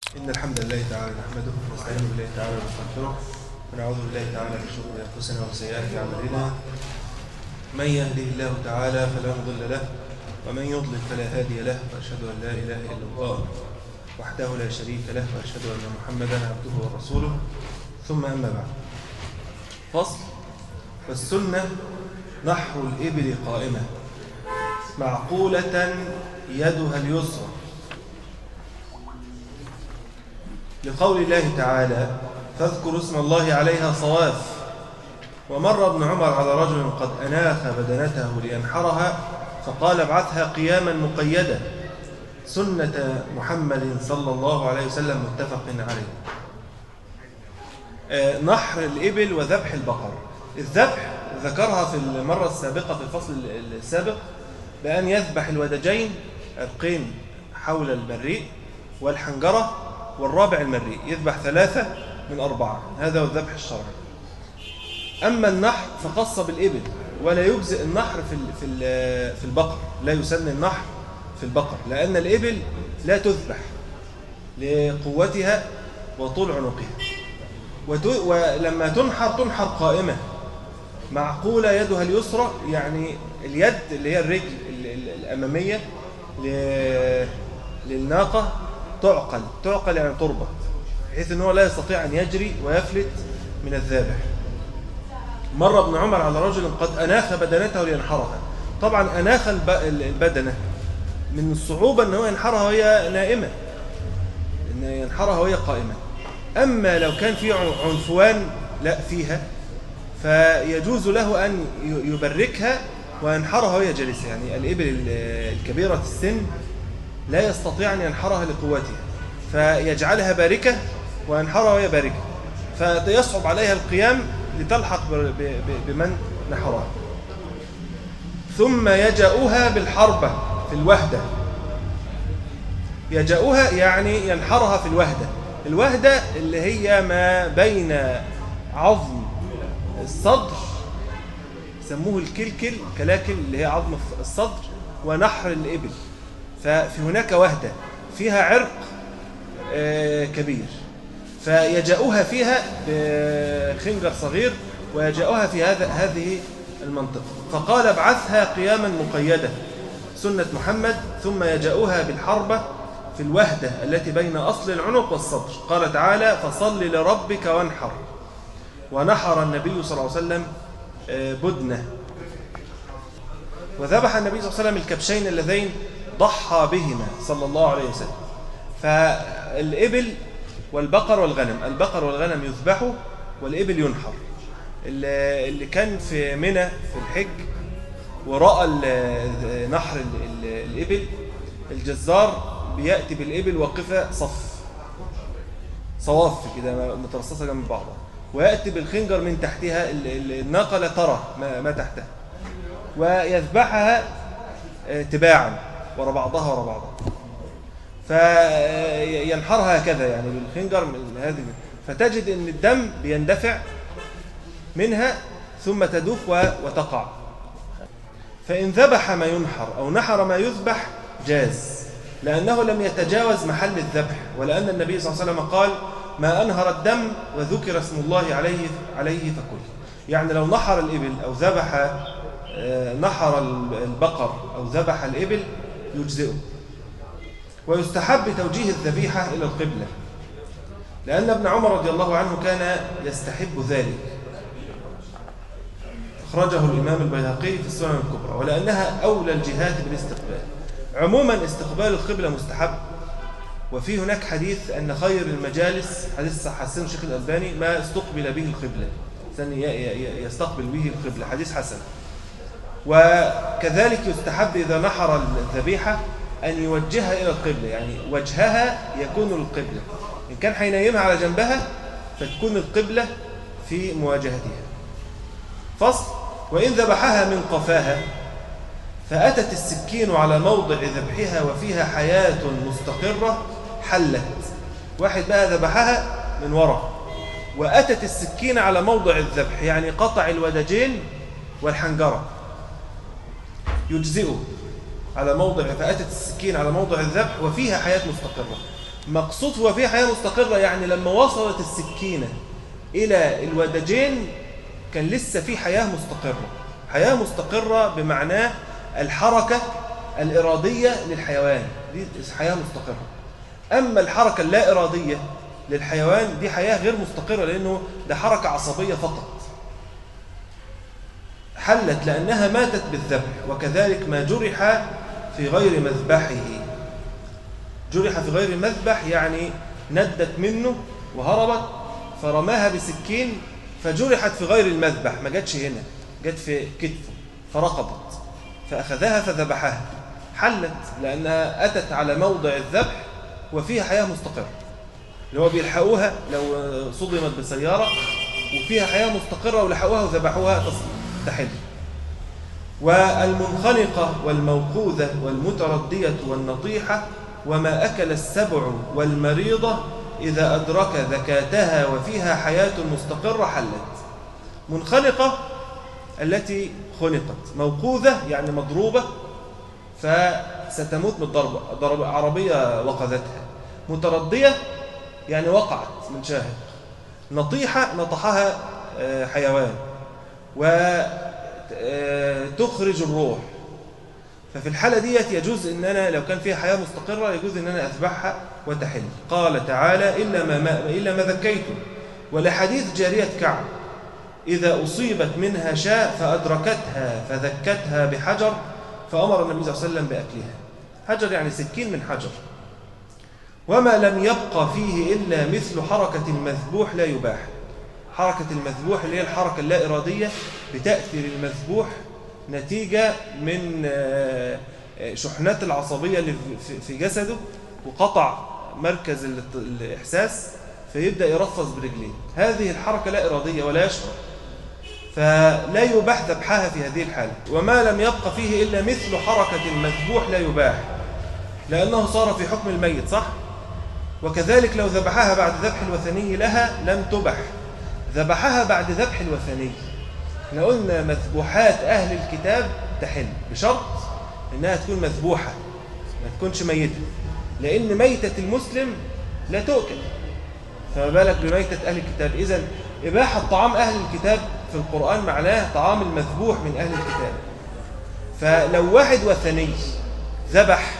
إن الحمد لله تعالى نحمده ونستعين بالله تعالى ونستغفره ونعوذ بالله تعالى من شرور أنفسنا وسيئات أعمالنا من يهده الله تعالى فلا مضل له ومن يضلل فلا هادي له وأشهد أن لا إله إلا الله وحده لا شريك له وأشهد أن محمدا عبده ورسوله ثم أما بعد فصل والسنة نحر الإبل قائمة معقولة يدها اليسرى لقول الله تعالى فاذكروا اسم الله عليها صواف ومر ابن عمر على رجل قد أناخ بدنته لينحرها فقال ابعثها قياما مقيدة سنة محمد صلى الله عليه وسلم متفق عليه آه، نحر الإبل وذبح البقر الذبح ذكرها في المرة السابقة في الفصل السابق بأن يذبح الودجين عرقين حول البريء والحنجرة والرابع المريء يذبح ثلاثة من أربعة هذا هو الذبح الشرعي أما النحر فخاص بالإبل ولا يجزئ النحر في في في البقر لا يسن النحر في البقر لأن الإبل لا تذبح لقوتها وطول عنقها ولما تنحر تنحر قائمة معقولة يدها اليسرى يعني اليد اللي هي الرجل الأمامية للناقة تعقل تعقل يعني تربط بحيث أنه لا يستطيع أن يجري ويفلت من الذابح مر ابن عمر على رجل قد أناخ بدنته لينحرها طبعا أناخ البدنة من الصعوبة أنه ينحرها وهي نائمة أن ينحرها وهي قائمة أما لو كان في عنفوان لا فيها فيجوز له أن يبركها وينحرها وهي جالسة يعني الإبل الكبيرة السن لا يستطيع أن ينحرها لقوتها فيجعلها باركة وينحرها وهي باركة فيصعب عليها القيام لتلحق بمن نحرها ثم يجأها بالحربة في الوهدة يجأها يعني ينحرها في الوهدة الوهدة اللي هي ما بين عظم الصدر سموه الكلكل كلاكل اللي هي عظم الصدر ونحر الإبل ففي هناك وهدة فيها عرق كبير فيجأها فيها بخنجر صغير ويجأها في هذا هذه المنطقة فقال ابعثها قياما مقيدة سنة محمد ثم يجأها بالحربة في الوهدة التي بين أصل العنق والصدر قال تعالى فصل لربك وانحر ونحر النبي صلى الله عليه وسلم بدنة وذبح النبي صلى الله عليه وسلم الكبشين اللذين ضحى بهما صلى الله عليه وسلم فالإبل والبقر والغنم البقر والغنم يذبحوا والإبل ينحر اللي كان في منى في الحج ورأى نحر الإبل الجزار بيأتي بالإبل واقفة صف صواف كده مترصصة جنب بعضها ويأتي بالخنجر من تحتها الناقة لا ترى ما تحتها ويذبحها تباعا ورا بعضها ورا بعضها فينحرها هكذا يعني بالخنجر من هذه فتجد ان الدم بيندفع منها ثم تدوخ وتقع فإن ذبح ما ينحر أو نحر ما يذبح جاز لأنه لم يتجاوز محل الذبح ولأن النبي صلى الله عليه وسلم قال ما أنهر الدم وذكر اسم الله عليه عليه فكل يعني لو نحر الإبل أو ذبح نحر البقر أو ذبح الإبل يجزئه ويستحب توجيه الذبيحة إلى القبلة لأن ابن عمر رضي الله عنه كان يستحب ذلك أخرجه الإمام البيهقي في السنن الكبرى ولأنها أولى الجهات بالاستقبال عموما استقبال القبلة مستحب وفي هناك حديث أن خير المجالس حديث حسن الشيخ الألباني ما استقبل به القبلة يستقبل به القبلة حديث حسن وكذلك يستحب إذا نحر الذبيحة أن يوجهها إلى القبلة يعني وجهها يكون القبلة إن كان حينيمها على جنبها فتكون القبلة في مواجهتها فصل وإن ذبحها من قفاها فأتت السكين على موضع ذبحها وفيها حياة مستقرة حلت واحد بقى ذبحها من وراء وأتت السكين على موضع الذبح يعني قطع الودجين والحنجرة يجزئه على موضع فأتت السكين على موضع الذبح وفيها حياة مستقرة مقصود هو فيه حياة مستقرة يعني لما وصلت السكينة إلى الودجين كان لسه في حياة مستقرة حياة مستقرة بمعناه الحركة الإرادية للحيوان دي حياة مستقرة أما الحركة اللا إرادية للحيوان دي حياة غير مستقرة لأنه ده حركة عصبية فقط حلت لأنها ماتت بالذبح وكذلك ما جرح في غير مذبحه جرح في غير المذبح يعني ندت منه وهربت فرماها بسكين فجرحت في غير المذبح ما جاتش هنا جت في كتفه فرقبت فأخذها فذبحها حلت لأنها أتت على موضع الذبح وفيها حياة مستقرة اللي هو بيلحقوها لو صدمت بسيارة وفيها حياة مستقرة ولحقوها وذبحوها تحل والمنخنقة والموقوذة والمتردية والنطيحة وما أكل السبع والمريضة إذا أدرك ذكاتها وفيها حياة مستقرة حلت منخنقة التي خنقت موقوذة يعني مضروبة فستموت بالضربة ضربة عربية وقذتها متردية يعني وقعت من شاهد نطيحة نطحها آه، حيوان وتخرج الروح ففي الحالة ديت يجوز ان انا لو كان فيها حياة مستقرة يجوز ان انا اذبحها وتحل قال تعالى إلا ما, ما, إلا ما ذكيتم ولحديث جارية كعب إذا أصيبت منها شاء فأدركتها فذكتها بحجر فأمر النبي صلى الله عليه وسلم بأكلها حجر يعني سكين من حجر وما لم يبقى فيه إلا مثل حركة المذبوح لا يباح حركة المذبوح اللي هي الحركة اللا إرادية بتأتي للمذبوح نتيجة من آه، آه، شحنات العصبية اللي في جسده وقطع مركز الإحساس فيبدأ يرفض برجليه هذه الحركة لا إرادية ولا يشعر فلا يباح ذبحها في هذه الحالة وما لم يبق فيه إلا مثل حركة المذبوح لا يباح لأنه صار في حكم الميت صح؟ وكذلك لو ذبحها بعد ذبح الوثني لها لم تبح ذبحها بعد ذبح الوثني احنا قلنا مذبوحات أهل الكتاب تحل بشرط إنها تكون مذبوحة ما تكونش ميتة لأن ميتة المسلم لا تؤكل فما بالك بميتة أهل الكتاب إذا إباحة طعام أهل الكتاب في القرآن معناه طعام المذبوح من أهل الكتاب فلو واحد وثني ذبح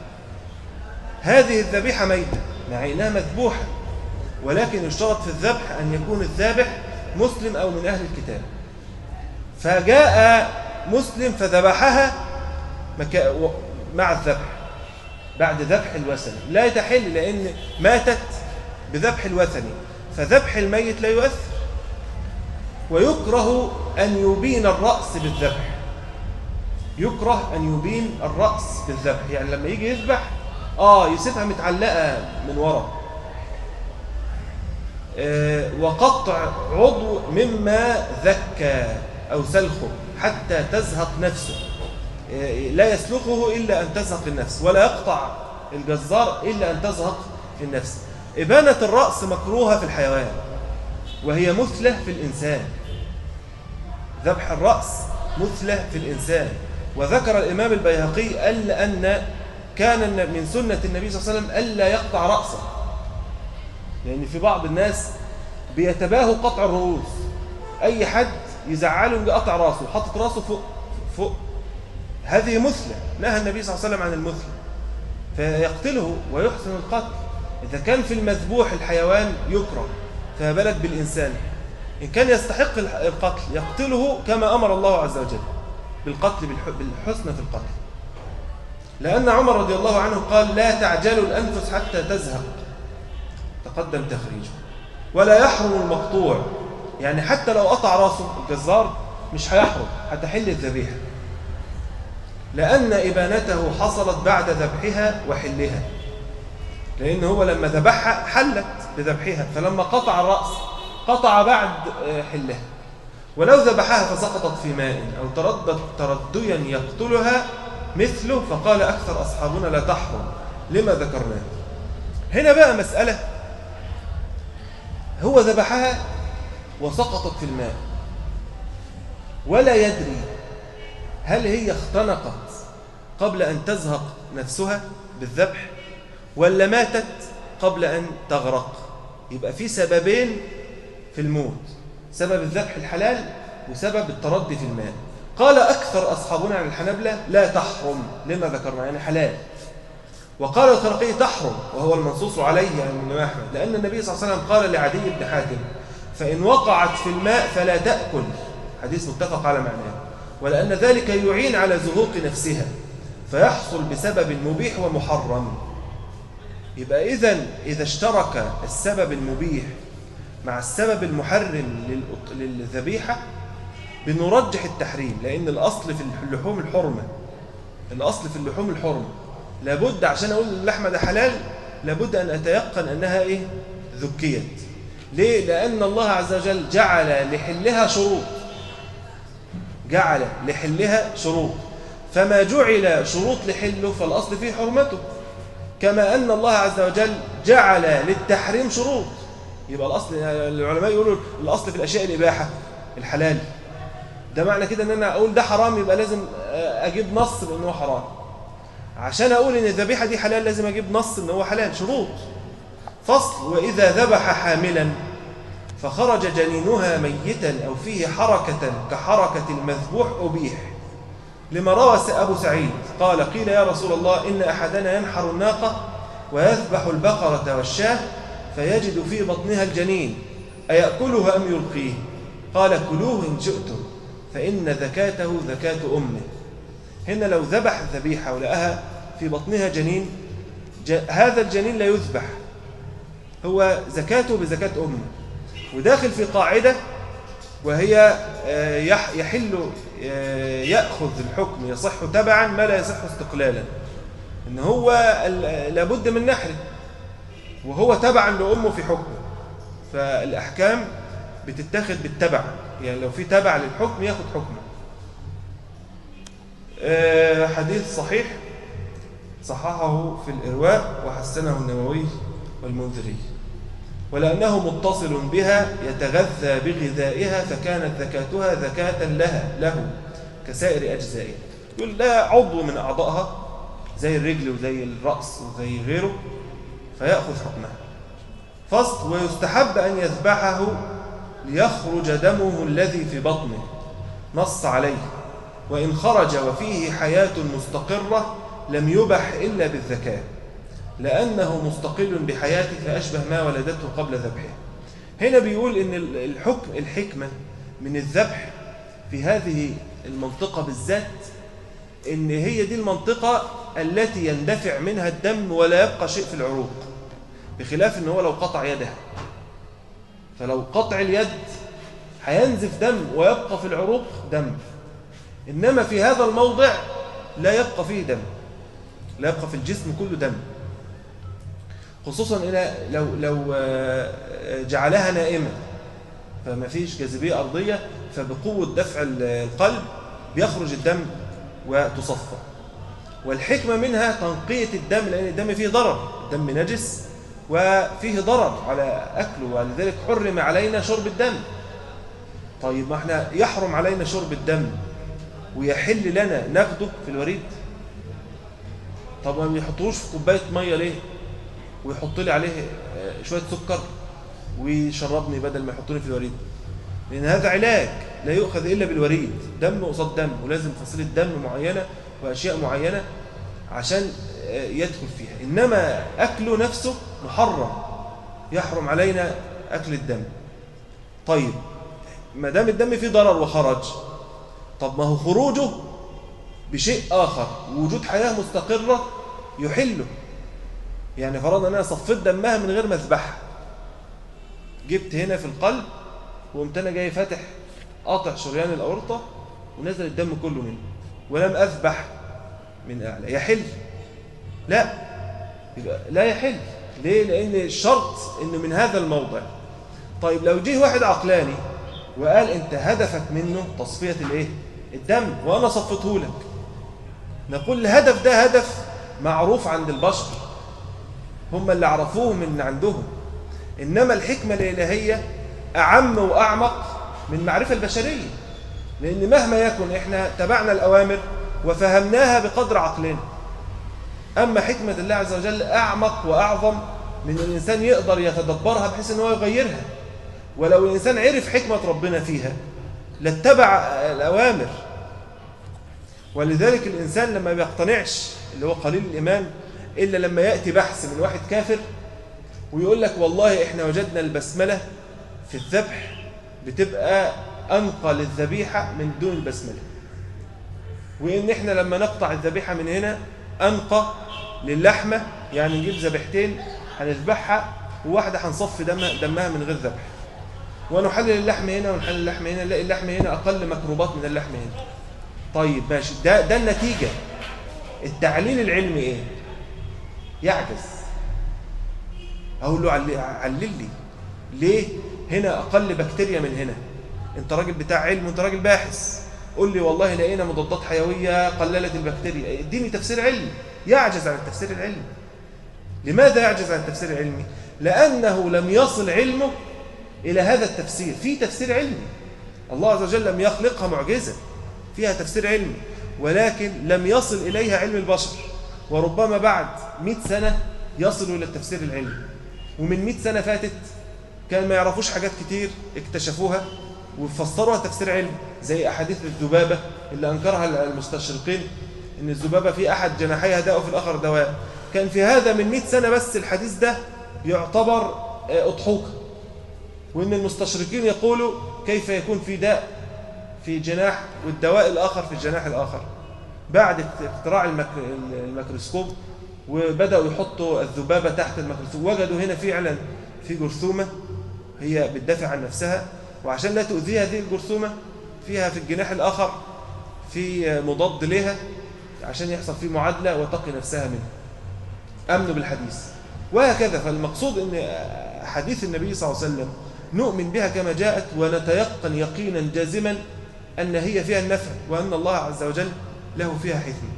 هذه الذبيحة ميتة مع إنها مذبوحة ولكن يشترط في الذبح أن يكون الذابح مسلم أو من أهل الكتاب فجاء مسلم فذبحها مع الذبح بعد ذبح الوثني لا تحل لأن ماتت بذبح الوثني فذبح الميت لا يؤثر ويكره أن يبين الرأس بالذبح يكره أن يبين الرأس بالذبح يعني لما يجي يذبح آه يسيبها متعلقة من وراء آه وقطع عضو مما ذكى أو سلخه حتى تزهق نفسه آه لا يسلخه إلا أن تزهق النفس ولا يقطع الجزار إلا أن تزهق النفس إبانة الرأس مكروهة في الحيوان وهي مثلة في الإنسان ذبح الرأس مثلة في الإنسان وذكر الإمام البيهقي ألا أن كان من سنة النبي صلى الله عليه وسلم ألا يقطع رأسه لأن في بعض الناس بيتباهوا قطع الرؤوس أي حد يزعله يقطع رأسه وحطت رأسه فوق فوق هذه مثلة نهى النبي صلى الله عليه وسلم عن المثلة فيقتله ويحسن القتل إذا كان في المذبوح الحيوان يكره فما بالك بالإنسان إن كان يستحق القتل يقتله كما أمر الله عز وجل بالقتل بالحسن في القتل لأن عمر رضي الله عنه قال لا تعجلوا الأنفس حتى تزهق تقدم تخريجه ولا يحرم المقطوع يعني حتى لو قطع راسه الجزار مش هيحرم هتحل الذبيحة لأن إبانته حصلت بعد ذبحها وحلها لأن هو لما ذبحها حلت بذبحها فلما قطع الرأس قطع بعد آه، حلها ولو ذبحها فسقطت في ماء أو تردد ترديا يقتلها مثله فقال أكثر أصحابنا لا تحرم لما ذكرناه هنا بقى مسألة هو ذبحها وسقطت في الماء ولا يدري هل هي اختنقت قبل أن تزهق نفسها بالذبح ولا ماتت قبل أن تغرق يبقى في سببين في الموت سبب الذبح الحلال وسبب التردي في الماء قال أكثر أصحابنا عن الحنبلة لا تحرم لما ذكرنا يعني حلال وقال الخرقي تحرم وهو المنصوص عليه يعني من أحمد لأن النبي صلى الله عليه وسلم قال لعدي بن حاتم فإن وقعت في الماء فلا تأكل حديث متفق على معناه ولأن ذلك يعين على زهوق نفسها فيحصل بسبب مبيح ومحرم يبقى إذن إذا اشترك السبب المبيح مع السبب المحرم للذبيحة بنرجح التحريم لأن الأصل في اللحوم الحرمة الأصل في اللحوم الحرمة لابد عشان أقول اللحمة ده حلال لابد أن أتيقن أنها إيه ذكيت ليه؟ لأن الله عز وجل جعل لحلها شروط جعل لحلها شروط فما جعل شروط لحله فالأصل فيه حرمته كما أن الله عز وجل جعل للتحريم شروط يبقى الأصل العلماء يقولوا الأصل في الأشياء الإباحة الحلال ده معنى كده أن أنا أقول ده حرام يبقى لازم أجيب نص بأنه حرام عشان أقول أن الذبيحة دي حلال لازم أجيب نص أنه حلال شروط فصل وإذا ذبح حاملا فخرج جنينها ميتا أو فيه حركة كحركة المذبوح أبيح لما روى أبو سعيد قال قيل يا رسول الله إن أحدنا ينحر الناقة ويذبح البقرة والشاه فيجد في بطنها الجنين أيأكله أم يلقيه قال كلوه إن شئتم فإن ذكاته ذكاة أمه هنا لو ذبح ذبيحة ولقاها في بطنها جنين هذا الجنين لا يذبح هو زكاته بزكاة أمه وداخل في قاعدة وهي آه، يحل آه، يأخذ الحكم يصح تبعا ما لا يصح استقلالا إن هو لابد من نحره وهو تبعا لأمه في حكمه فالأحكام بتتخذ بالتبع يعني لو في تبع للحكم ياخذ حكمه آه، حديث صحيح صححه في الإرواء وحسنه النووي والمنذري ولأنه متصل بها يتغذى بغذائها فكانت ذكاتها ذكاة لها له كسائر أجزائه يقول لا عضو من أعضائها زي الرجل وزي الرأس وزي غيره فيأخذ حكمها فصل ويستحب أن يذبحه ليخرج دمه الذي في بطنه نص عليه وإن خرج وفيه حياة مستقرة لم يبح إلا بالذكاء لأنه مستقل بحياته فأشبه ما ولدته قبل ذبحه هنا بيقول إن الحكم الحكمة من الذبح في هذه المنطقة بالذات إن هي دي المنطقة التي يندفع منها الدم ولا يبقى شيء في العروق بخلاف إن هو لو قطع يده فلو قطع اليد هينزف دم ويبقى في العروق دم إنما في هذا الموضع لا يبقى فيه دم لا يبقى في الجسم كله دم خصوصا إلى لو لو آه، جعلها نائمة فما فيش جاذبية أرضية فبقوة دفع القلب بيخرج الدم وتصفى والحكمة منها تنقية الدم لأن الدم فيه ضرر الدم نجس وفيه ضرر على أكله ولذلك حرم علينا شرب الدم طيب ما احنا يحرم علينا شرب الدم ويحل لنا ناخده في الوريد طب ما يحطوش في كوبايه ميه ليه ويحط لي عليه آه، شويه سكر ويشربني بدل ما يحطوني في الوريد لان هذا علاج لا يؤخذ الا بالوريد دم قصاد دم ولازم فصيله دم معينه واشياء معينه عشان آه، يدخل فيها انما اكله نفسه محرم يحرم علينا اكل الدم طيب ما دام الدم فيه ضرر وخرج طب ما هو خروجه بشيء آخر وجود حياة مستقرة يحله يعني فرضنا أنا صفيت دمها من غير ما اذبحها جبت هنا في القلب وقمت أنا جاي فاتح قاطع شريان الأورطة ونزل الدم كله منه ولم أذبح من أعلى يحل لا يبقى لا يحل ليه؟ لأن الشرط إنه من هذا الموضع طيب لو جه واحد عقلاني وقال أنت هدفك منه تصفية الإيه؟ الدم وأنا صفته لك نقول الهدف ده هدف معروف عند البشر هم اللي عرفوه من عندهم إنما الحكمة الإلهية أعم وأعمق من معرفة البشرية لأن مهما يكن إحنا تبعنا الأوامر وفهمناها بقدر عقلنا أما حكمة الله عز وجل أعمق وأعظم من الإنسان يقدر يتدبرها بحيث أنه يغيرها ولو الإنسان عرف حكمة ربنا فيها لاتبع الأوامر ولذلك الإنسان لما بيقتنعش اللي هو قليل الإيمان إلا لما يأتي بحث من واحد كافر ويقول لك والله إحنا وجدنا البسملة في الذبح بتبقى أنقى للذبيحة من دون البسملة وإن إحنا لما نقطع الذبيحة من هنا أنقى للحمة يعني نجيب ذبيحتين هنذبحها وواحدة هنصفي دمها, دمها من غير ذبح ونحلل اللحم هنا ونحلل اللحم هنا نلاقي اللحم هنا أقل مكروبات من اللحم هنا طيب ماشي ده, ده النتيجة التعليل العلمي إيه يعجز أقول له علل لي ليه هنا أقل بكتيريا من هنا أنت راجل بتاع علم وأنت راجل باحث قول لي والله لقينا مضادات حيوية قللت البكتيريا اديني تفسير علمي يعجز عن التفسير العلمي لماذا يعجز عن التفسير العلمي لأنه لم يصل علمه إلى هذا التفسير في تفسير علمي الله عز وجل لم يخلقها معجزة فيها تفسير علمي ولكن لم يصل إليها علم البشر وربما بعد 100 سنة يصلوا إلى التفسير العلمي ومن 100 سنة فاتت كان ما يعرفوش حاجات كتير اكتشفوها وفسروها تفسير علمي زي أحاديث الذبابة اللي أنكرها المستشرقين إن الذبابة في أحد جناحيها داء وفي الآخر دواء كان في هذا من 100 سنة بس الحديث ده يعتبر آه، أضحوكة وإن المستشرقين يقولوا كيف يكون في داء في جناح والدواء الآخر في الجناح الآخر بعد اختراع الميكروسكوب وبدأوا يحطوا الذبابة تحت الميكروسكوب وجدوا هنا فعلا في جرثومة هي بتدافع عن نفسها وعشان لا تؤذيها هذه الجرثومة فيها في الجناح الآخر في مضاد لها عشان يحصل فيه معادلة وتقي نفسها منه أمنوا بالحديث وهكذا فالمقصود أن حديث النبي صلى الله عليه وسلم نؤمن بها كما جاءت ونتيقن يقينا جازما أن هي فيها النفع وأن الله عز وجل له فيها حكمة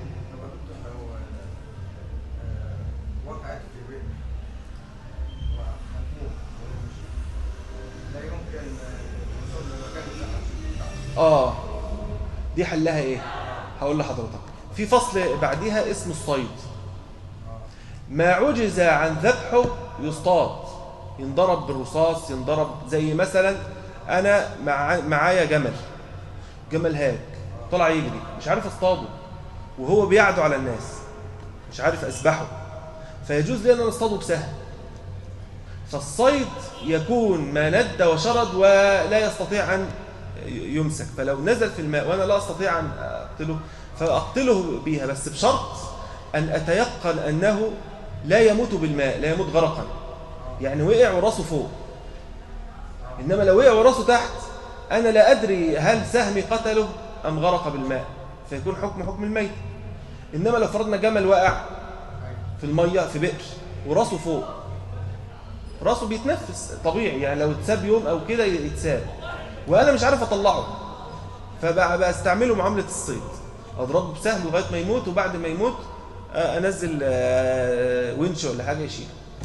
آه دي حلها إيه هقول لحضرتك في فصل بعديها اسم الصيد ما عجز عن ذبحه يصطاد ينضرب بالرصاص ينضرب زي مثلا أنا مع معايا جمل جمل هاج طلع يجري مش عارف اصطاده وهو بيعدو على الناس مش عارف اسبحه فيجوز لي ان انا اصطاده بسهم فالصيد يكون ما ند وشرد ولا يستطيع ان يمسك فلو نزل في الماء وانا لا استطيع ان اقتله فاقتله بها بس بشرط ان اتيقن انه لا يموت بالماء لا يموت غرقا يعني وقع وراسه فوق انما لو وقع وراسه تحت أنا لا أدري هل سهمي قتله أم غرق بالماء فيكون حكم حكم الميت إنما لو فرضنا جمل واقع في المية في بئر وراسه فوق راسه بيتنفس طبيعي يعني لو اتساب يوم أو كده يتساب وأنا مش عارف أطلعه فبقى بستعمله معاملة الصيد أضربه بسهم لغاية ما يموت وبعد ما يموت آه، أنزل آه، وينش ولا حاجة يشيله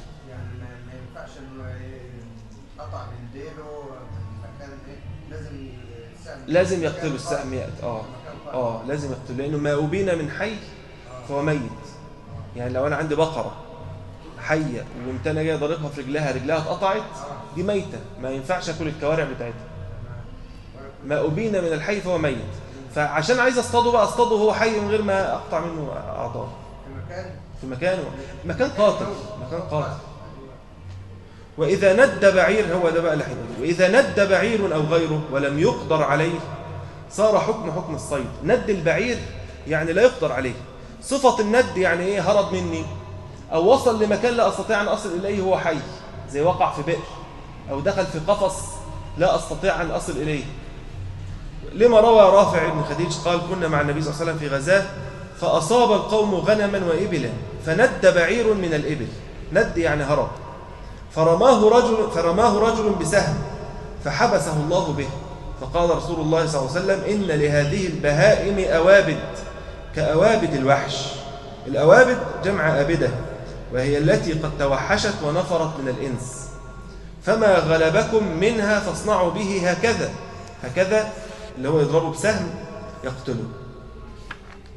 لازم يقتلوا السهم يأتي اه اه لازم يقتلوا لأنه ما أبين من حي فهو ميت يعني لو أنا عندي بقرة حية وقمت أنا جاي ضاربها في رجلها رجلها اتقطعت دي ميتة ما ينفعش أكل الكوارع بتاعتها ما أبين من الحي فهو ميت فعشان عايز اصطاده بقى اصطاده وهو حي من غير ما اقطع منه اعضاء في مكان في مكانه مكان قاتل مكان قاتل وإذا ند بعير هو ده بقى اللي وإذا ند بعير أو غيره ولم يقدر عليه صار حكم حكم الصيد ند البعير يعني لا يقدر عليه صفة الند يعني إيه هرب مني أو وصل لمكان لا أستطيع أن أصل إليه هو حي زي وقع في بئر أو دخل في قفص لا أستطيع أن أصل إليه لما روى رافع بن خديج قال كنا مع النبي صلى الله عليه وسلم في غزاه فأصاب القوم غنما وإبلا فند بعير من الإبل ند يعني هرب فرماه رجل, فرماه رجل بسهم فحبسه الله به فقال رسول الله صلى الله عليه وسلم إن لهذه البهائم أوابد كأوابد الوحش الأوابد جمع أبدة وهي التي قد توحشت ونفرت من الإنس فما غلبكم منها فاصنعوا به هكذا هكذا اللي هو يضربه بسهم يقتله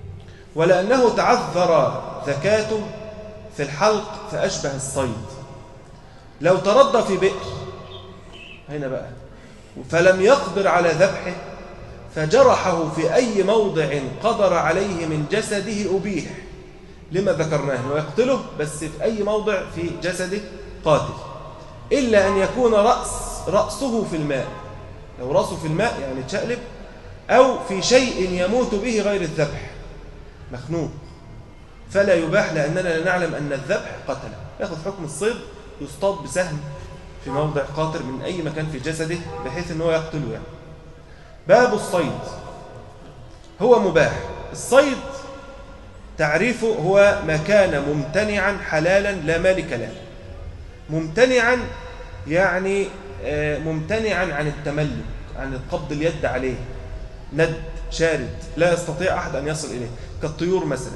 ولأنه تعذر ذكاته في الحلق فأشبه الصيد لو تردى في بئر هنا بقى فلم يقدر على ذبحه فجرحه في أي موضع قدر عليه من جسده أبيح لما ذكرناه ويقتله بس في أي موضع في جسده قاتل إلا أن يكون رأس رأسه في الماء لو رأسه في الماء يعني تشقلب أو في شيء يموت به غير الذبح مخنوق فلا يباح لأننا لا نعلم أن الذبح قتل يأخذ حكم الصيد يصطاد بسهم في موضع قاطر من أي مكان في جسده بحيث أنه يقتله يعني باب الصيد هو مباح الصيد تعريفه هو ما كان ممتنعا حلالا لا مالك له ممتنعا يعني آه، ممتنعا عن التملك عن القبض اليد عليه ند شارد لا يستطيع أحد أن يصل إليه كالطيور مثلا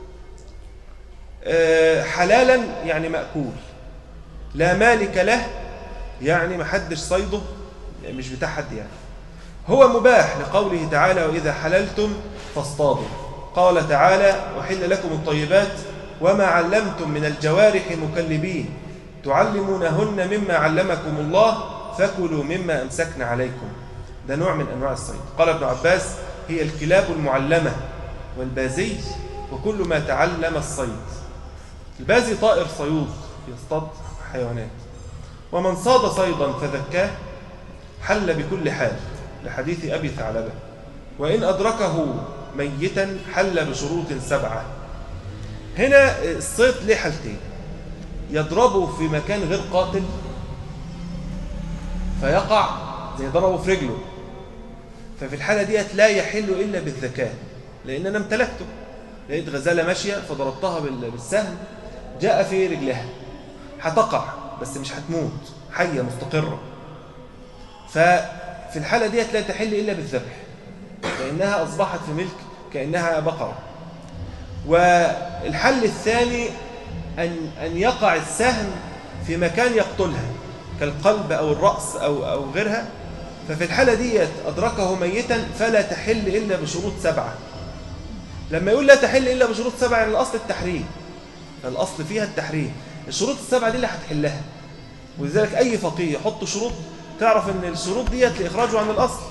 آه، حلالا يعني مأكول لا مالك له يعني ما حدش صيده مش بتاع حد يعني هو مباح لقوله تعالى وإذا حللتم فاصطادوا قال تعالى وحل لكم الطيبات وما علمتم من الجوارح مكلبين تعلمونهن مما علمكم الله فكلوا مما أمسكن عليكم ده نوع من أنواع الصيد قال ابن عباس هي الكلاب المعلمة والبازي وكل ما تعلم الصيد البازي طائر صيود يصطاد حيوانات ومن صاد صيدا فذكاه حل بكل حال لحديث أبي ثعلبة وإن أدركه ميتا حل بشروط سبعة هنا الصيد ليه حالتين يضربه في مكان غير قاتل فيقع زي ضربه في رجله ففي الحالة ديت لا يحل إلا بالذكاء لأن أنا امتلكته لقيت غزالة ماشية فضربتها بالسهم جاء في رجلها هتقع بس مش هتموت حية مستقرة ففي الحالة ديت لا تحل إلا بالذبح لأنها أصبحت في ملك كأنها بقرة والحل الثاني أن, أن يقع السهم في مكان يقتلها كالقلب أو الرأس أو, أو غيرها ففي الحالة ديت أدركه ميتا فلا تحل إلا بشروط سبعة لما يقول لا تحل إلا بشروط سبعة يعني الأصل التحريم الأصل فيها التحريم الشروط السبعة دي اللي هتحلها ولذلك أي فقيه يحط شروط تعرف أن الشروط ديت لإخراجه عن الأصل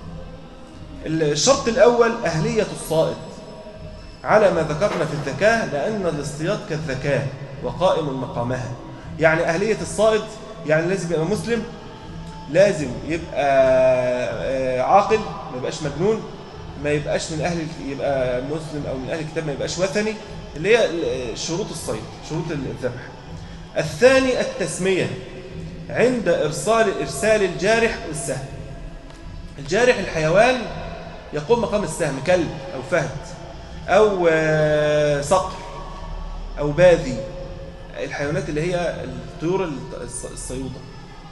الشرط الأول أهلية الصائد على ما ذكرنا في الذكاء لأن الاصطياد كالذكاء وقائم مقامها يعني أهلية الصائد يعني لازم يبقى مسلم لازم يبقى آه، عاقل ما يبقاش مجنون ما يبقاش من أهل يبقى مسلم أو من أهل الكتاب ما يبقاش وثني اللي هي شروط الصيد شروط الذبح الثاني التسمية عند إرسال إرسال الجارح والسهم الجارح الحيوان يقوم مقام السهم كلب أو فهد أو آه، صقر أو باذي الحيوانات اللي هي الطيور الصيودة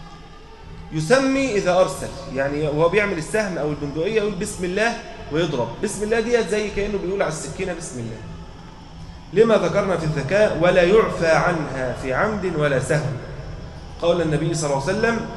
يسمي إذا أرسل يعني وهو بيعمل السهم أو البندقية يقول بسم الله ويضرب بسم الله ديت زي كأنه بيقول على السكينة بسم الله لما ذكرنا في الذكاء ولا يعفى عنها في عمد ولا سهم قول النبي صلى الله عليه وسلم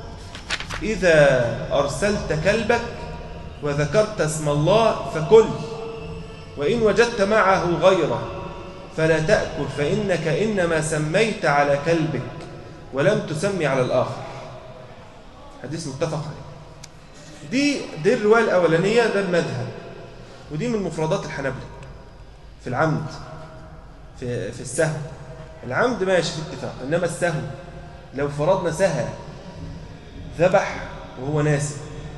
إذا أرسلت كلبك وذكرت اسم الله فكل وإن وجدت معه غيره فلا تأكل فإنك إنما سميت على كلبك ولم تسمي على الآخر حديث متفق عليه دي دي الرواية الأولانية ده المذهب ودي من مفردات الحنبلة في العمد في, في السهو العمد ماشي في اتفاق إنما السهو لو فرضنا سهى ذبح وهو ناسي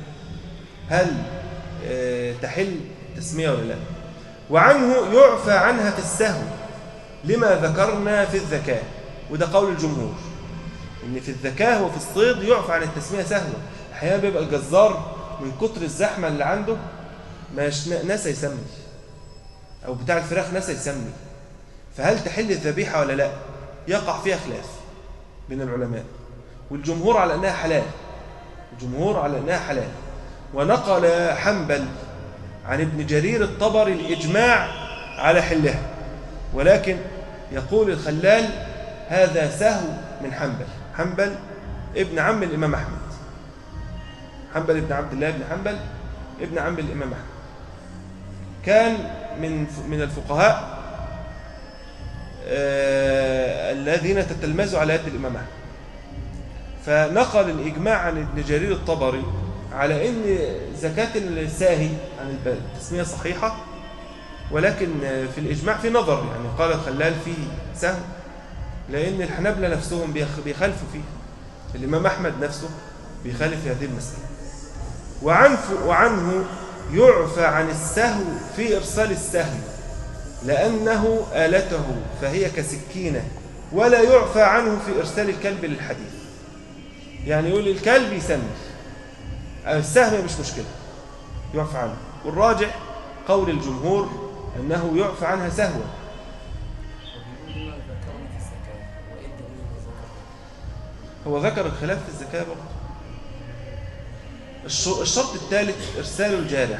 هل آه، تحل تسمية ولا لا وعنه يعفى عنها في السهو لما ذكرنا في الذكاء وده قول الجمهور ان في الذكاء وفي الصيد يعفى عن التسمية سهوا احيانا بيبقى الجزار من كتر الزحمة اللي عنده مش ناس يسمي او بتاع الفراخ ناس يسمي فهل تحل الذبيحة ولا لا يقع فيها خلاف بين العلماء والجمهور على أنها حلال الجمهور على أنها حلال ونقل حنبل عن ابن جرير الطبر الإجماع على حلها ولكن يقول الخلال هذا سهو من حنبل حنبل ابن عم الإمام أحمد حنبل ابن عبد الله بن حنبل ابن عم الإمام أحمد كان من من الفقهاء آه الذين تتلمذوا على يد الإمام أحمد فنقل الإجماع عن ابن جرير الطبري على أن زكاة الساهي عن التسمية صحيحة ولكن في الإجماع في نظر يعني قال الخلال فيه سهو لأن الحنابلة نفسهم بيخالفوا فيه الإمام أحمد نفسه بيخالف في هذه المسألة وعنه يعفى عن السهو في إرسال السهم لأنه آلته فهي كسكينة ولا يعفى عنه في إرسال الكلب للحديث يعني يقول الكلب يسمي السهم مش مشكلة يعفى عنه والراجح قول الجمهور أنه يعفى عنها سهوا هو ذكر الخلاف في الزكاة برضه الشرط الثالث إرسال الجارح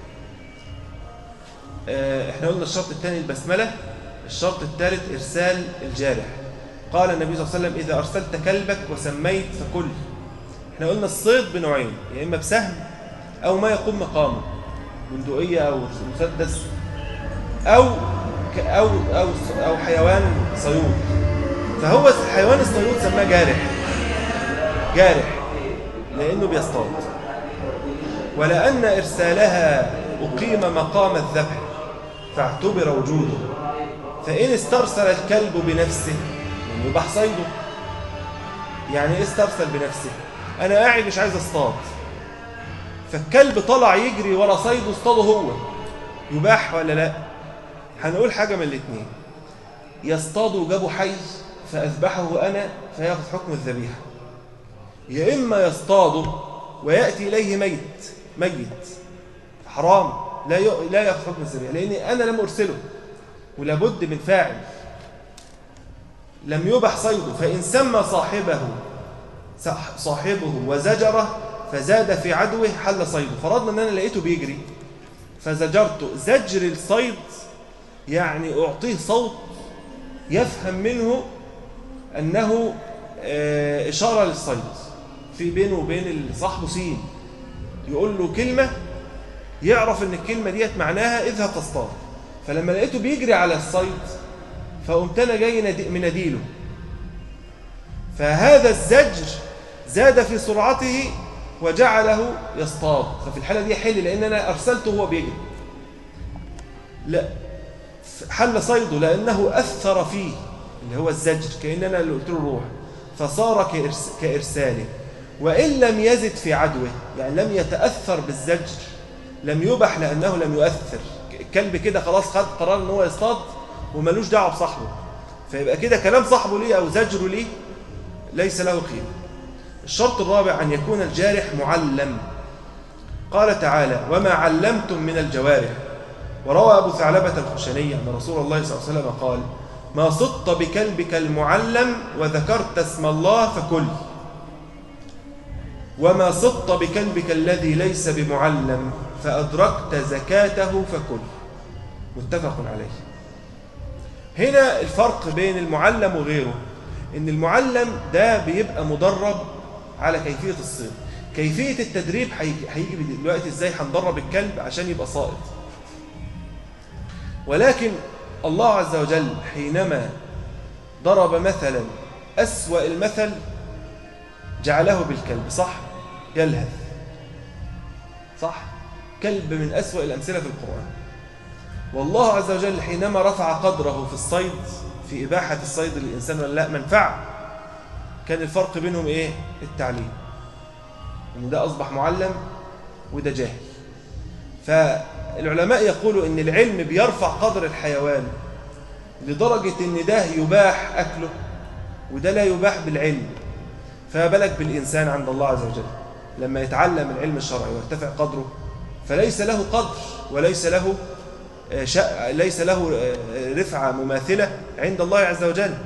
آه، احنا قلنا الشرط الثاني البسملة الشرط الثالث إرسال الجارح قال النبي صلى الله عليه وسلم إذا أرسلت كلبك وسميت فكل احنا قلنا الصيد بنوعين يا إما بسهم أو ما يقوم مقامه بندقية أو مسدس أو أو أو أو حيوان صيود فهو حيوان الصيود سماه جارح جارح لأنه بيصطاد ولأن إرسالها أقيم مقام الذبح فاعتبر وجوده فإن استرسل الكلب بنفسه يباح صيده يعني إيه استرسل بنفسه أنا قاعد مش عايز اصطاد فالكلب طلع يجري ورا صيده اصطاده هو يباح ولا لا هنقول حاجة من الاثنين يصطاد وجابه حي فأذبحه أنا فياخذ حكم الذبيحة يا إما يصطاده ويأتي إليه ميت ميت حرام لا لا ياخذ حكم الذبيحة لأني أنا لم أرسله ولابد من فاعل لم يبح صيده فإن سمى صاحبه صاحبه وزجره فزاد في عدوه حل صيده فرضنا أن أنا لقيته بيجري فزجرته زجر الصيد يعني أعطيه صوت يفهم منه أنه آه، إشارة للصيد في بينه وبين صاحبه سين يقول له كلمة يعرف ان الكلمة ديت معناها اذهب تصطاد فلما لقيته بيجري على الصيد فقمت انا جاي مناديله فهذا الزجر زاد في سرعته وجعله يصطاد ففي الحالة دي حل لأن أنا أرسلته وهو بيجري لا حل صيده لأنه أثر فيه اللي هو الزجر كأن أنا اللي قلت له روح فصار كإرساله وإن لم يزد في عدوه يعني لم يتأثر بالزجر لم يبح لأنه لم يؤثر الكلب كده خلاص خد قرار ان هو يصطاد وملوش دعوه بصاحبه فيبقى كده كلام صاحبه ليه أو زجره ليه ليس له قيمة الشرط الرابع أن يكون الجارح معلم قال تعالى وما علمتم من الجوارح وروى أبو ثعلبة الخشني أن رسول الله صلى الله عليه وسلم قال ما صدت بكلبك المعلم وذكرت اسم الله فكل وما صدت بكلبك الذي ليس بمعلم فأدركت زكاته فكل متفق عليه هنا الفرق بين المعلم وغيره ان المعلم ده بيبقى مدرب على كيفية الصيد كيفية التدريب هيجي دلوقتي ازاي هندرب الكلب عشان يبقى صائد ولكن الله عز وجل حينما ضرب مثلا أسوأ المثل جعله بالكلب صح يلهث صح كلب من أسوأ الأمثلة في القرآن والله عز وجل حينما رفع قدره في الصيد في إباحة الصيد للإنسان ولا لا منفعة كان الفرق بينهم إيه التعليم إن ده أصبح معلم وده جاهل فالعلماء يقولوا إن العلم بيرفع قدر الحيوان لدرجة إن ده يباح أكله وده لا يباح بالعلم فبلك بالإنسان عند الله عز وجل لما يتعلم العلم الشرعي ويرتفع قدره فليس له قدر وليس له آه، ليس له آه، رفعة مماثلة عند الله عز وجل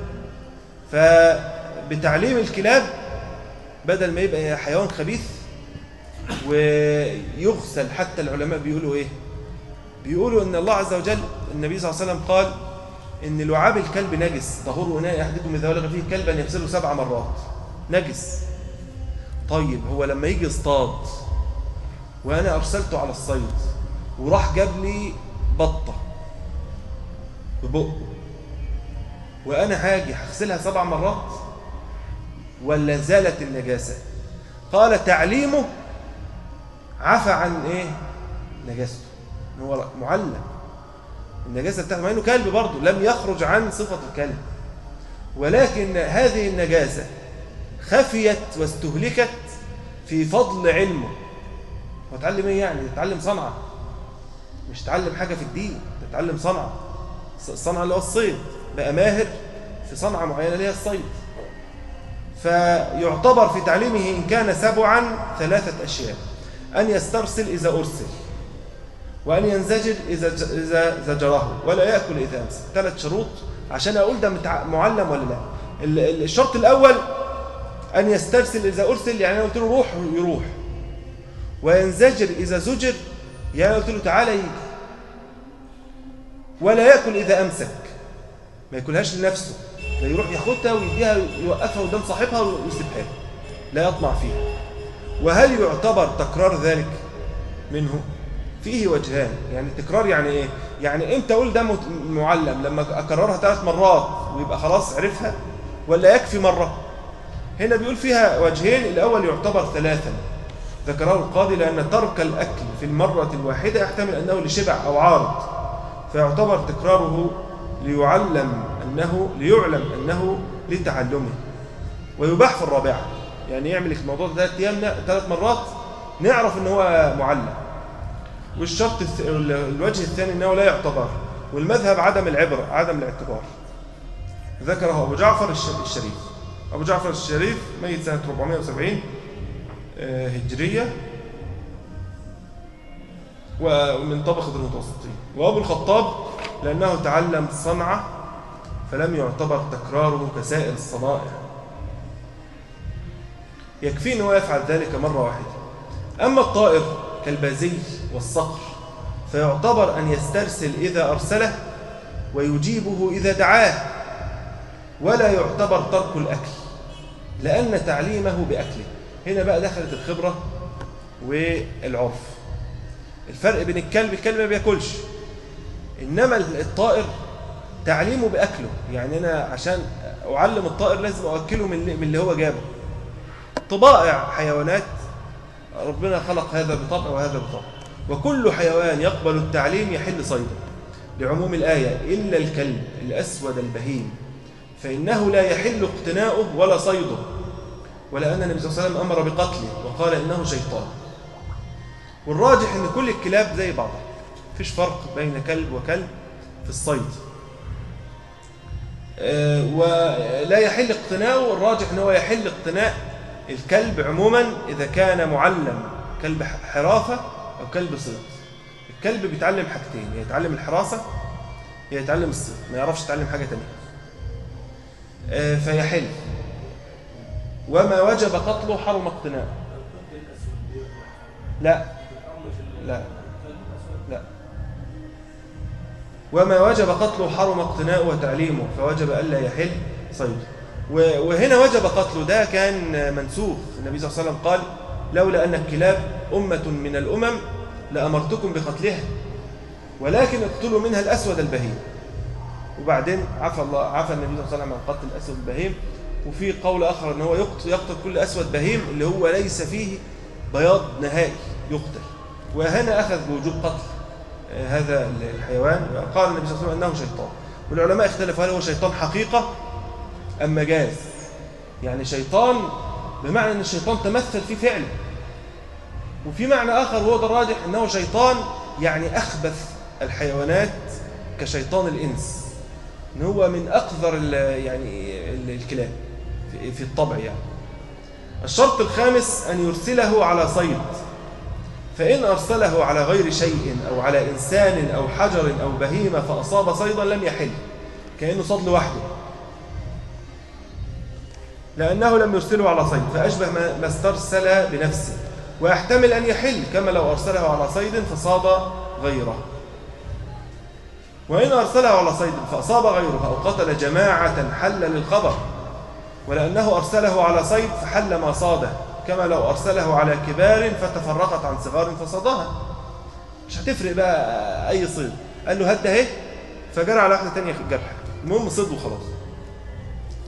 فبتعليم الكلاب بدل ما يبقى حيوان خبيث ويغسل حتى العلماء بيقولوا ايه بيقولوا ان الله عز وجل النبي صلى الله عليه وسلم قال ان لعاب الكلب نجس طهور اناء احدكم اذا ولغ فيه كلبا يغسله سبع مرات نجس طيب هو لما يجي يصطاد وانا ارسلته على الصيد وراح جاب لي بطه ببقه وانا هاجي هغسلها سبع مرات ولا زالت النجاسة قال تعليمه عفى عن إيه نجاسته هو معلم النجاسة بتاعته مع إنه كلب برضه لم يخرج عن صفة الكلب ولكن هذه النجاسة خفيت واستهلكت في فضل علمه وتعلم ايه يعني تتعلم صنعة مش تعلم حاجة في الدين تتعلم صنعة الصنعة اللي هو الصيد بقى ماهر في صنعة معينة اللي هي الصيد فيعتبر في تعليمه إن كان سبعا ثلاثة أشياء أن يسترسل إذا أرسل وأن ينزجر إذا إذا زجره ولا يأكل إذا أمسك ثلاث شروط عشان أقول ده معلم ولا لا الشرط الأول أن يسترسل إذا أرسل يعني أنا قلت له روح يروح وينزجر إذا زجر يعني قلت له تعالى يجي ولا يأكل إذا أمسك ما يأكلهاش لنفسه لا يروح ياخدها ويديها يوقفها قدام صاحبها ويسيبها لا يطمع فيها وهل يعتبر تكرار ذلك منه فيه وجهان يعني التكرار يعني ايه يعني امتى اقول ده معلم لما اكررها ثلاث مرات ويبقى خلاص عرفها ولا يكفي مره هنا بيقول فيها وجهين الاول يعتبر ثلاثا ذكره القاضي لان ترك الاكل في المره الواحده يحتمل انه لشبع او عارض فيعتبر تكراره ليعلم انه ليعلم انه لتعلمه ويباح في الرابعه يعني يعمل الموضوع ده ثلاث ايام ثلاث مرات نعرف ان هو معلم والشرط الوجه الثاني أنه لا يعتبر والمذهب عدم العبرة عدم الاعتبار ذكره أبو جعفر الشريف أبو جعفر الشريف ميت سنة 470 آه، هجرية ومن طبقة المتوسطين وأبو الخطاب لأنه تعلم الصنعة فلم يعتبر تكراره كسائر الصنائع يكفي أنه يفعل ذلك مرة واحدة أما الطائر كالبازي والصقر فيعتبر أن يسترسل إذا أرسله ويجيبه إذا دعاه ولا يعتبر ترك الأكل لأن تعليمه بأكله هنا بقى دخلت الخبرة والعرف الفرق بين الكلب الكلب ما بياكلش إنما الطائر تعليمه بأكله يعني أنا عشان أعلم الطائر لازم أؤكله من اللي هو جابه طبائع حيوانات ربنا خلق هذا بطبع وهذا بطبع وكل حيوان يقبل التعليم يحل صيده لعموم الآية إلا الكلب الأسود البهيم فإنه لا يحل اقتناؤه ولا صيده ولأن النبي صلى الله عليه وسلم أمر بقتله وقال إنه شيطان والراجح أن كل الكلاب زي بعضها فيش فرق بين كلب وكلب في الصيد آه، ولا يحل اقتناؤه الراجح أنه يحل اقتناء الكلب عموما إذا كان معلم كلب حراسة أو كلب صيد الكلب بيتعلم حاجتين يا يتعلم الحراسة يا يتعلم الصيد ما يعرفش يتعلم حاجة تانية آه، فيحل وما وجب قتله حرم اقتناء لا لا لا وما وجب قتله حرم اقتناء وتعليمه فوجب ألا يحل صيده وهنا وجب قتله ده كان منسوخ النبي صلى الله عليه وسلم قال لولا أن الكلاب أمة من الأمم لأمرتكم بقتلها ولكن اقتلوا منها الأسود البهيم وبعدين عفى الله عفى النبي صلى الله عليه وسلم عن قتل الأسود البهيم وفي قول آخر أنه هو يقتل, يقتل كل أسود بهيم اللي هو ليس فيه بياض نهائي يقتل وهنا أخذ بوجوب قتل آه، هذا الحيوان قال النبي صلى الله عليه وسلم أنه شيطان والعلماء اختلفوا هل هو شيطان حقيقة أم مجاز يعني شيطان بمعنى أن الشيطان تمثل في فعله وفي معنى آخر هو ده الراجح أنه شيطان يعني أخبث الحيوانات كشيطان الإنس أنه هو من أقذر يعني الكلاب في الطبع يعني الشرط الخامس أن يرسله على صيد فإن أرسله على غير شيء أو على إنسان أو حجر أو بهيمة فأصاب صيدا لم يحل كأنه صد لوحده لأنه لم يرسله على صيد فأشبه ما استرسل بنفسه ويحتمل أن يحل كما لو أرسله على صيد فصاد غيره وإن أرسله على صيد فأصاب غيره أو قتل جماعة حل للخبر ولأنه أرسله على صيد فحل ما صاده كما لو أرسله على كبار فتفرقت عن صغار فصادها مش هتفرق بقى أي صيد قال له هد اهي فجرى على واحدة تانية في الجبهة المهم صيد وخلاص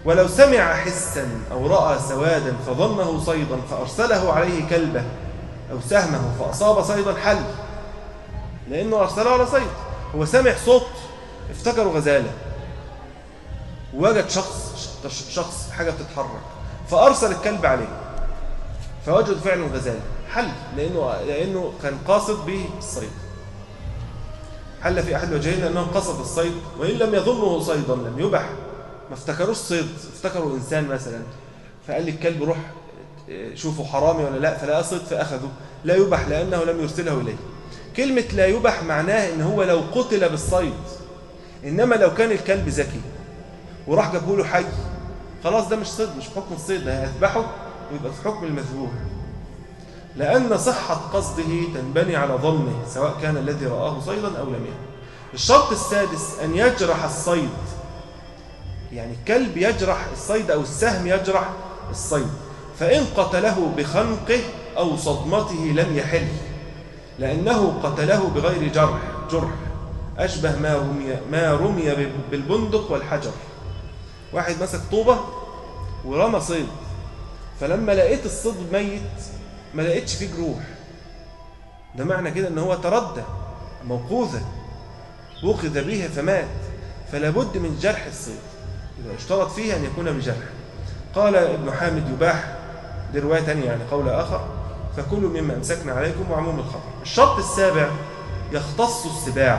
ولو سمع حسا أو رأى سوادا فظنه صيدا فأرسله عليه كلبه أو سهمه فأصاب صيدا حل لأنه أرسله على صيد هو سمع صوت افتكروا غزالة ووجد شخص شخص حاجة بتتحرك فأرسل الكلب عليه فوجد فعلا غزالة حل لأنه, لأنه كان قاصد به الصيد حل في أحد وجهين لأنه قصد الصيد وإن لم يظنه صيدا لم يبح ما افتكروش صيد افتكروا إنسان مثلا فقال لي الكلب روح شوفوا حرامي ولا لا فلا صيد فأخذه لا يبح لأنه لم يرسله إليه كلمة لا يبح معناه إن هو لو قتل بالصيد إنما لو كان الكلب ذكي وراح جابه له حي خلاص ده مش صيد مش في حكم الصيد ده هيذبحه ويبقى في حكم المذبوح لأن صحة قصده تنبني على ظنه سواء كان الذي رآه صيدا أو لم يكن الشرط السادس أن يجرح الصيد يعني الكلب يجرح الصيد أو السهم يجرح الصيد فإن قتله بخنقه أو صدمته لم يحل لأنه قتله بغير جرح جرح أشبه ما رمي, ما رمي بالبندق والحجر واحد مسك طوبة ورمى صيد فلما لقيت الصيد ميت ما لقيتش فيه جروح ده معنى كده ان هو تردى موقوذة وقذ به فمات فلا بد من جرح الصيد إذا اشترط فيه أن يكون بجرح قال ابن حامد يباح دي رواية تانية يعني قول آخر فكلوا مما أمسكنا عليكم وعموم الخطر الشرط السابع يختص السباع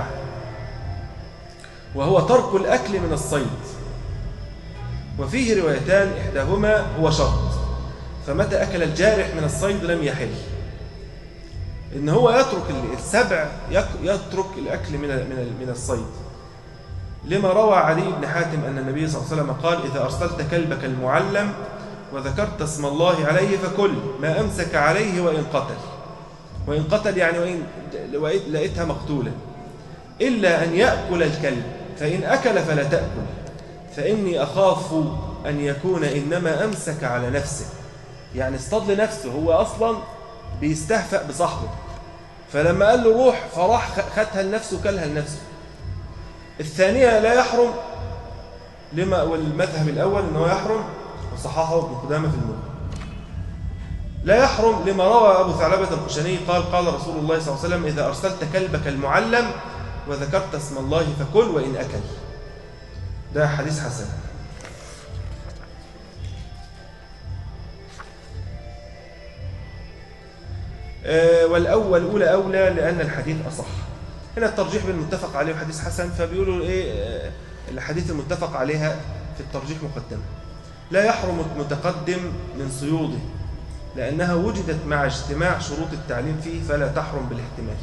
وهو ترك الأكل من الصيد وفيه روايتان إحداهما هو شرط فمتى أكل الجارح من الصيد لم يحل إن هو يترك السبع يترك الأكل من من الصيد لما روى علي بن حاتم أن النبي صلى الله عليه وسلم قال إذا أرسلت كلبك المعلم وذكرت اسم الله عليه فكل ما أمسك عليه وإن قتل وإن قتل يعني وإن لقيتها مقتولا إلا أن يأكل الكلب فإن أكل فلا تأكل فإني أخاف أن يكون إنما أمسك على نفسه يعني اصطاد لنفسه هو أصلا بيستهفأ بصاحبه فلما قال له روح فراح خدها لنفسه وكلها لنفسه الثانية لا يحرم لما والمذهب الأول أنه يحرم وصححه ابن قدامة في المغني لا يحرم لما روى أبو ثعلبة الخشني قال قال رسول الله صلى الله عليه وسلم إذا أرسلت كلبك المعلم وذكرت اسم الله فكل وإن أكل ده حديث حسن آه، والأول أولى أولى لأن الحديث أصح هنا الترجيح بالمتفق عليه وحديث حسن فبيقولوا إيه آه، الحديث المتفق عليها في الترجيح مقدمة لا يحرم المتقدم من صيوده لأنها وجدت مع اجتماع شروط التعليم فيه فلا تحرم بالاحتمال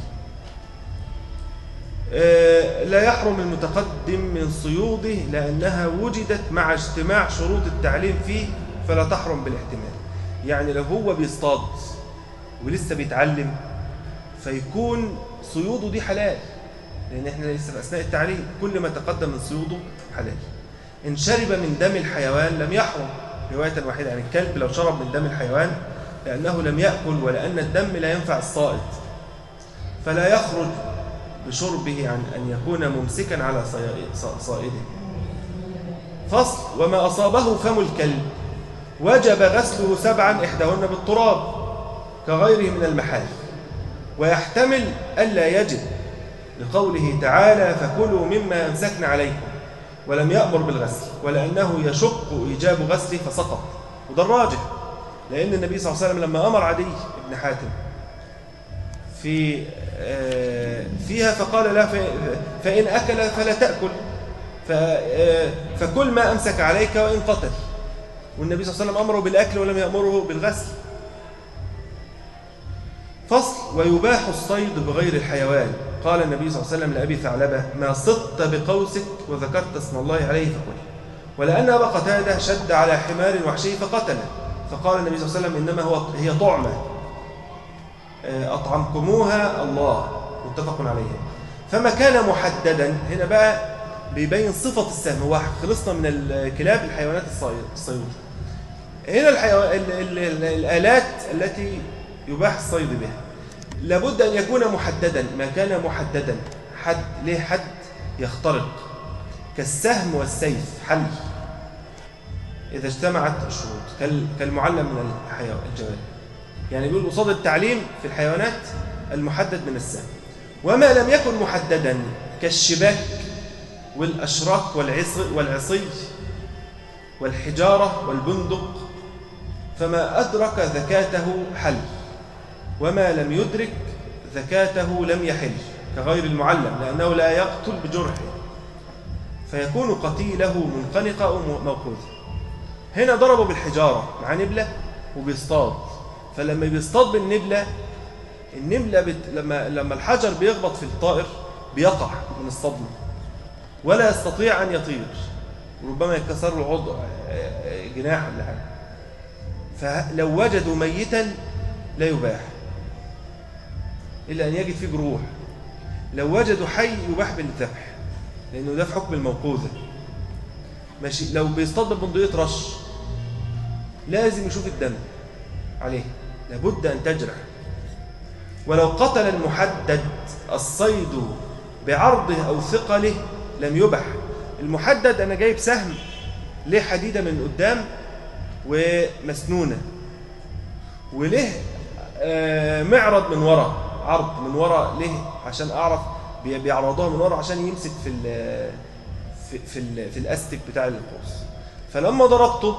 آه، لا يحرم المتقدم من صيوده لأنها وجدت مع اجتماع شروط التعليم فيه فلا تحرم بالاحتمال يعني لو هو بيصطاد ولسه بيتعلم فيكون صيوده دي حلال لأن احنا لسه في أثناء التعليم كل ما تقدم من صيوده حلال إن شرب من دم الحيوان لم يحرم رواية واحدة عن الكلب لو شرب من دم الحيوان لأنه لم يأكل ولأن الدم لا ينفع الصائد فلا يخرج بشربه عن أن يكون ممسكا على صائده فصل وما أصابه فم الكلب وجب غسله سبعا إحداهن بالتراب كغيره من المحال ويحتمل ألا يجب لقوله تعالى فكلوا مما أمسكنا عليكم ولم يأمر بالغسل ولأنه يشق إيجاب غسله فسقط وده الراجح لأن النبي صلى الله عليه وسلم لما أمر عدي بن حاتم في آه، فيها فقال لا فإن أكل فلا تأكل آه، فكل ما أمسك عليك وإن قتل والنبي صلى الله عليه وسلم أمره بالأكل ولم يأمره بالغسل فصل ويباح الصيد بغير الحيوان قال النبي صلى الله عليه وسلم لأبي ثعلبة ما صدت بقوسك وذكرت اسم الله عليه فقل ولأن أبا قتادة شد على حمار وحشي فقتله فقال النبي صلى الله عليه وسلم إنما هو هي طعمة آه، أطعمكموها الله متفق عليه فما كان محددا هنا بقى بيبين صفة السهم هو خلصنا من الكلاب الحيوانات الصيد هنا الحيوان الآلات التي يباح الصيد بها لابد أن يكون محددا ما كان محددا حد ليه حد يخترق كالسهم والسيف حل إذا اجتمعت الشروط كالمعلم من الحيوان الجوال يعني بيقول قصاد التعليم في الحيوانات المحدد من السهم وما لم يكن محددا كالشباك والأشراك والعصي والحجارة والبندق فما أدرك زكاته حل وما لم يدرك زكاته لم يحل كغير المعلم لأنه لا يقتل بجرحه فيكون قتيله منقنقة أو موقوذة هنا ضربوا بالحجارة مع نبلة وبيصطاد فلما بيصطاد بالنبلة النبلة بت... لما لما الحجر بيخبط في الطائر بيقع من الصدمة ولا يستطيع أن يطير وربما يتكسر له عضو جناح ولا حاجة فلو وجدوا ميتا لا يباح إلا أن يجد فيه جروح لو وجدوا حي يباح بالذبح لأنه ده في حكم الموقوذة ماشي لو بيصطاد ببندقية رش لازم يشوف الدم عليه لابد أن تجرح ولو قتل المحدد الصيد بعرضه أو ثقله لم يبح المحدد أنا جايب سهم ليه حديدة من قدام ومسنونة وليه آه، معرض من وراء عرض من وراء ليه عشان أعرف بيعرضوها من وراء عشان يمسك في ال في في, ال في الاستك بتاع القوس فلما ضربته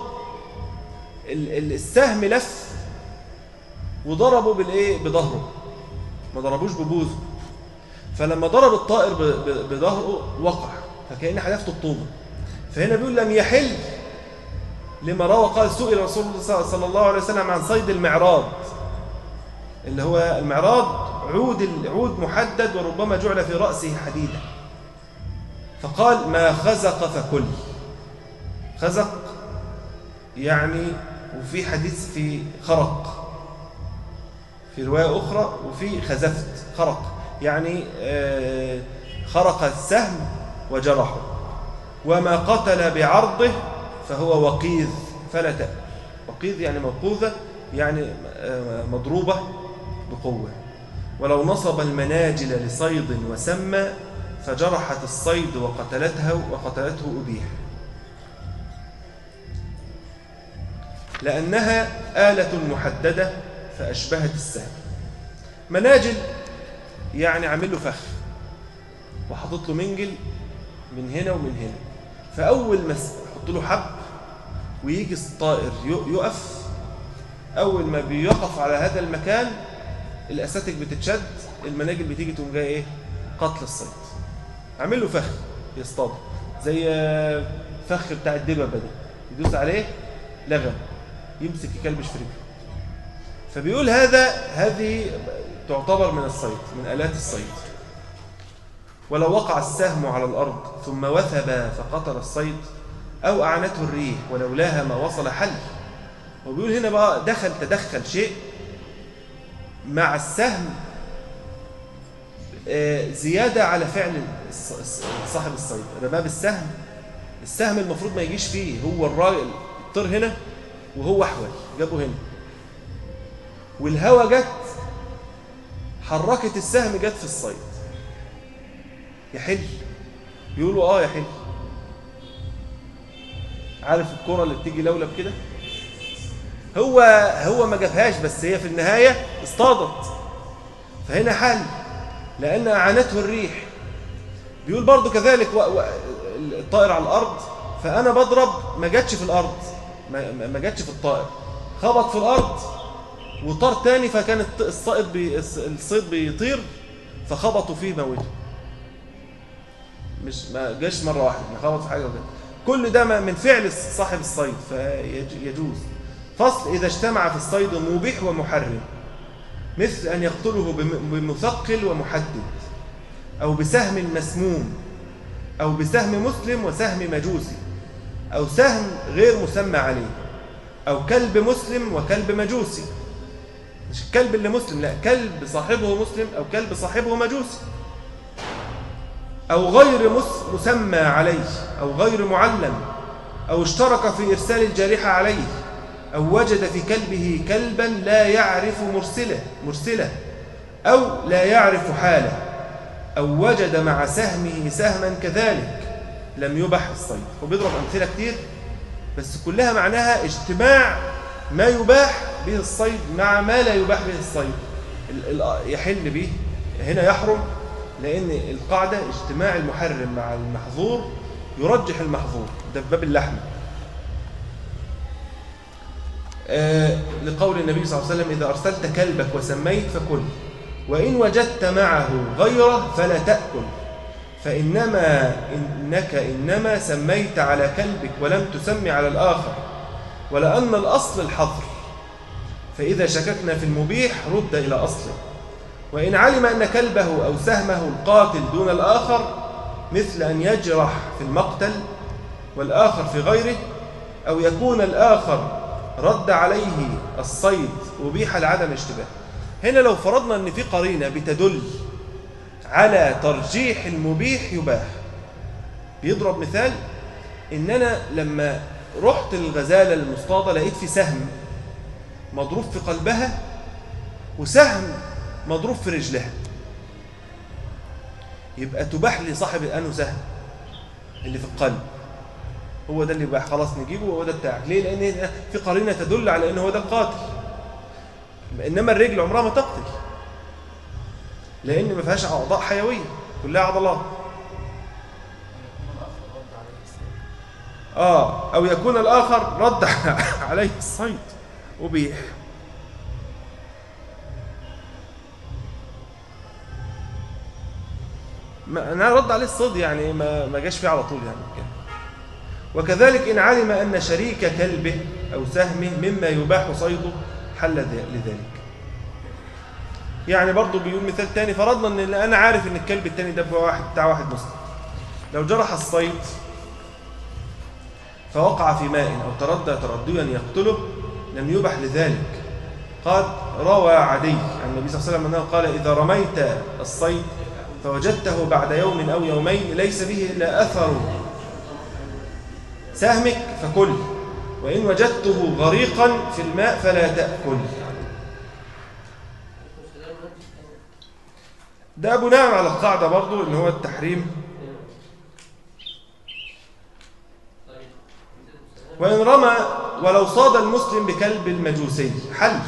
السهم لف وضربه بالايه بظهره ما ضربوش ببوزه فلما ضرب الطائر بظهره وقع فكأن حذفت الطوبة فهنا بيقول لم يحل لما روى قال سئل رسول الله صلى الله عليه وسلم عن صيد المعراض اللي هو المعراض عود العود محدد وربما جعل في رأسه حديدة فقال ما خزق فكل خزق يعني وفي حديث في خرق في رواية أخرى وفي خزفت خرق يعني آه، خرق السهم وجرحه وما قتل بعرضه فهو وقيذ فلا تأكل وقيذ يعني موقوذة يعني آه، مضروبة بقوة ولو نصب المناجل لصيد وسمى فجرحت الصيد وقتلتها وقتلته أبيح لأنها آلة محددة فأشبهت السهم مناجل يعني عامل له فخ وحطت له منجل من هنا ومن هنا فأول ما حط له حب ويجي الطائر يقف أول ما بيقف على هذا المكان الأساتك بتتشد المناجل بتيجي تقوم جايه إيه قتل الصيد عامل له فخ يصطاد زي فخ بتاع الدببة ده يدوس عليه لغم يمسك يكلبش في رجله فبيقول هذا هذه تعتبر من الصيد من آلات الصيد ولو وقع السهم على الأرض ثم وثب فقتل الصيد أو أعنته الريح ولولاها ما وصل حل وبيقول هنا بقى دخل تدخل شيء مع السهم آه، زيادة على فعل صاحب الصيد رباب السهم السهم المفروض ما يجيش فيه هو الراجل طر هنا وهو أحول جابه هنا والهوا جت حركت السهم جت في الصيد يحل يقولوا اه يحل عارف الكرة اللي بتيجي لولب كده هو هو ما جابهاش بس هي في النهاية اصطادت فهنا حل لأن أعانته الريح بيقول برضو كذلك الطائر على الأرض فأنا بضرب ما جاتش في الأرض ما جاتش في الطائر خبط في الأرض وطار تاني فكان الصائد بي الصيد بيطير فخبطوا فيه موته مش ما جاش مرة واحدة ما خبط في حاجة وكده كل ده من فعل صاحب الصيد فيجوز فصل إذا اجتمع في الصيد مبيح ومحرم مثل أن يقتله بمثقل ومحدد أو بسهم مسموم أو بسهم مسلم وسهم مجوسي أو سهم غير مسمى عليه أو كلب مسلم وكلب مجوسي مش الكلب اللي مسلم لا كلب صاحبه مسلم أو كلب صاحبه مجوسي أو غير مسمى عليه أو غير معلم أو اشترك في إرسال الجارحة عليه أو وجد في كلبه كلبا لا يعرف مرسله مرسله أو لا يعرف حاله أو وجد مع سهمه سهما كذلك لم يبح الصيد وبيضرب أمثلة كتير بس كلها معناها اجتماع ما يباح به الصيد مع ما لا يباح به الصيد يحل به هنا يحرم لأن القاعدة اجتماع المحرم مع المحظور يرجح المحظور ده في باب اللحم آه لقول النبي صلى الله عليه وسلم إذا أرسلت كلبك وسميت فكل وإن وجدت معه غيره فلا تأكل فإنما إنك إنما سميت على كلبك ولم تسمي على الآخر ولأن الأصل الحظر فإذا شككنا في المبيح رد إلى أصله وإن علم أن كلبه أو سهمه القاتل دون الآخر مثل أن يجرح في المقتل والآخر في غيره أو يكون الآخر رد عليه الصيد أبيح لعدم اشتباه هنا لو فرضنا أن في قرينة بتدل على ترجيح المبيح يباح بيضرب مثال إن أنا لما رحت الغزالة المصطادة لقيت في سهم مضروب في قلبها وسهم مضروب في رجلها يبقى تباح لصاحب أنه سهم اللي في القلب هو ده اللي يباح خلاص نجيبه وهو ده بتاعك ليه لأن في قرينة تدل على أنه هو ده القاتل إنما الرجل عمرها ما تقتل لأن ما فيهاش أعضاء حيوية كلها عضلات آه أو يكون الآخر رد عليه الصيد وبيح ما أنا رد عليه الصيد يعني ما ما جاش فيه على طول يعني كده وكذلك إن علم أن شريك كلبه أو سهمه مما يباح صيده حل لذلك يعني برضه بيقول مثال تاني فرضنا ان انا عارف ان الكلب التاني ده واحد بتاع واحد مسلم لو جرح الصيد فوقع في ماء او تردى ترديا يقتله لم يبح لذلك قد روى عدي عن النبي صلى الله عليه وسلم انه قال اذا رميت الصيد فوجدته بعد يوم او يومين ليس به الا اثر سهمك فكل وان وجدته غريقا في الماء فلا تاكل ده بناء على القاعدة برضو اللي هو التحريم وإن رمى ولو صاد المسلم بكلب المجوسي حل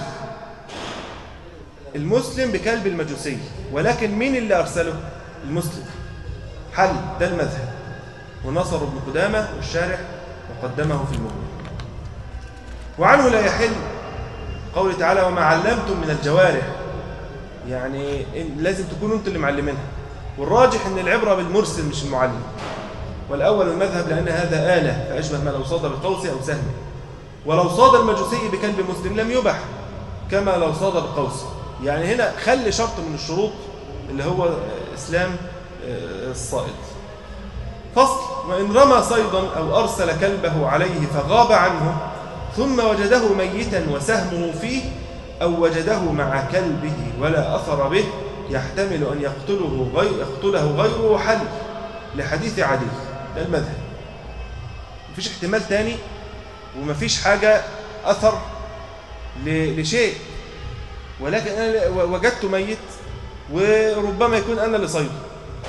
المسلم بكلب المجوسي ولكن مين اللي أرسله المسلم حل ده المذهب ونصر ابن قدامة والشارح وقدمه في المغني وعنه لا يحل قوله تعالى وما علمتم من الجوارح يعني لازم تكونوا انتوا اللي معلمينها والراجح ان العبره بالمرسل مش المعلم والاول المذهب لان هذا اله فاشبه ما لو صاد بقوس او سهم ولو صاد المجوسي بكلب مسلم لم يبح كما لو صاد بقوس يعني هنا خلي شرط من الشروط اللي هو اسلام آه، الصائد فصل وان رمى صيدا او ارسل كلبه عليه فغاب عنه ثم وجده ميتا وسهمه فيه أو وجده مع كلبه ولا أثر به يحتمل أن يقتله غير يقتله غيره حل لحديث عدي ده المذهب مفيش احتمال تاني ومفيش حاجة أثر لشيء ولكن أنا وجدته ميت وربما يكون أنا اللي صيده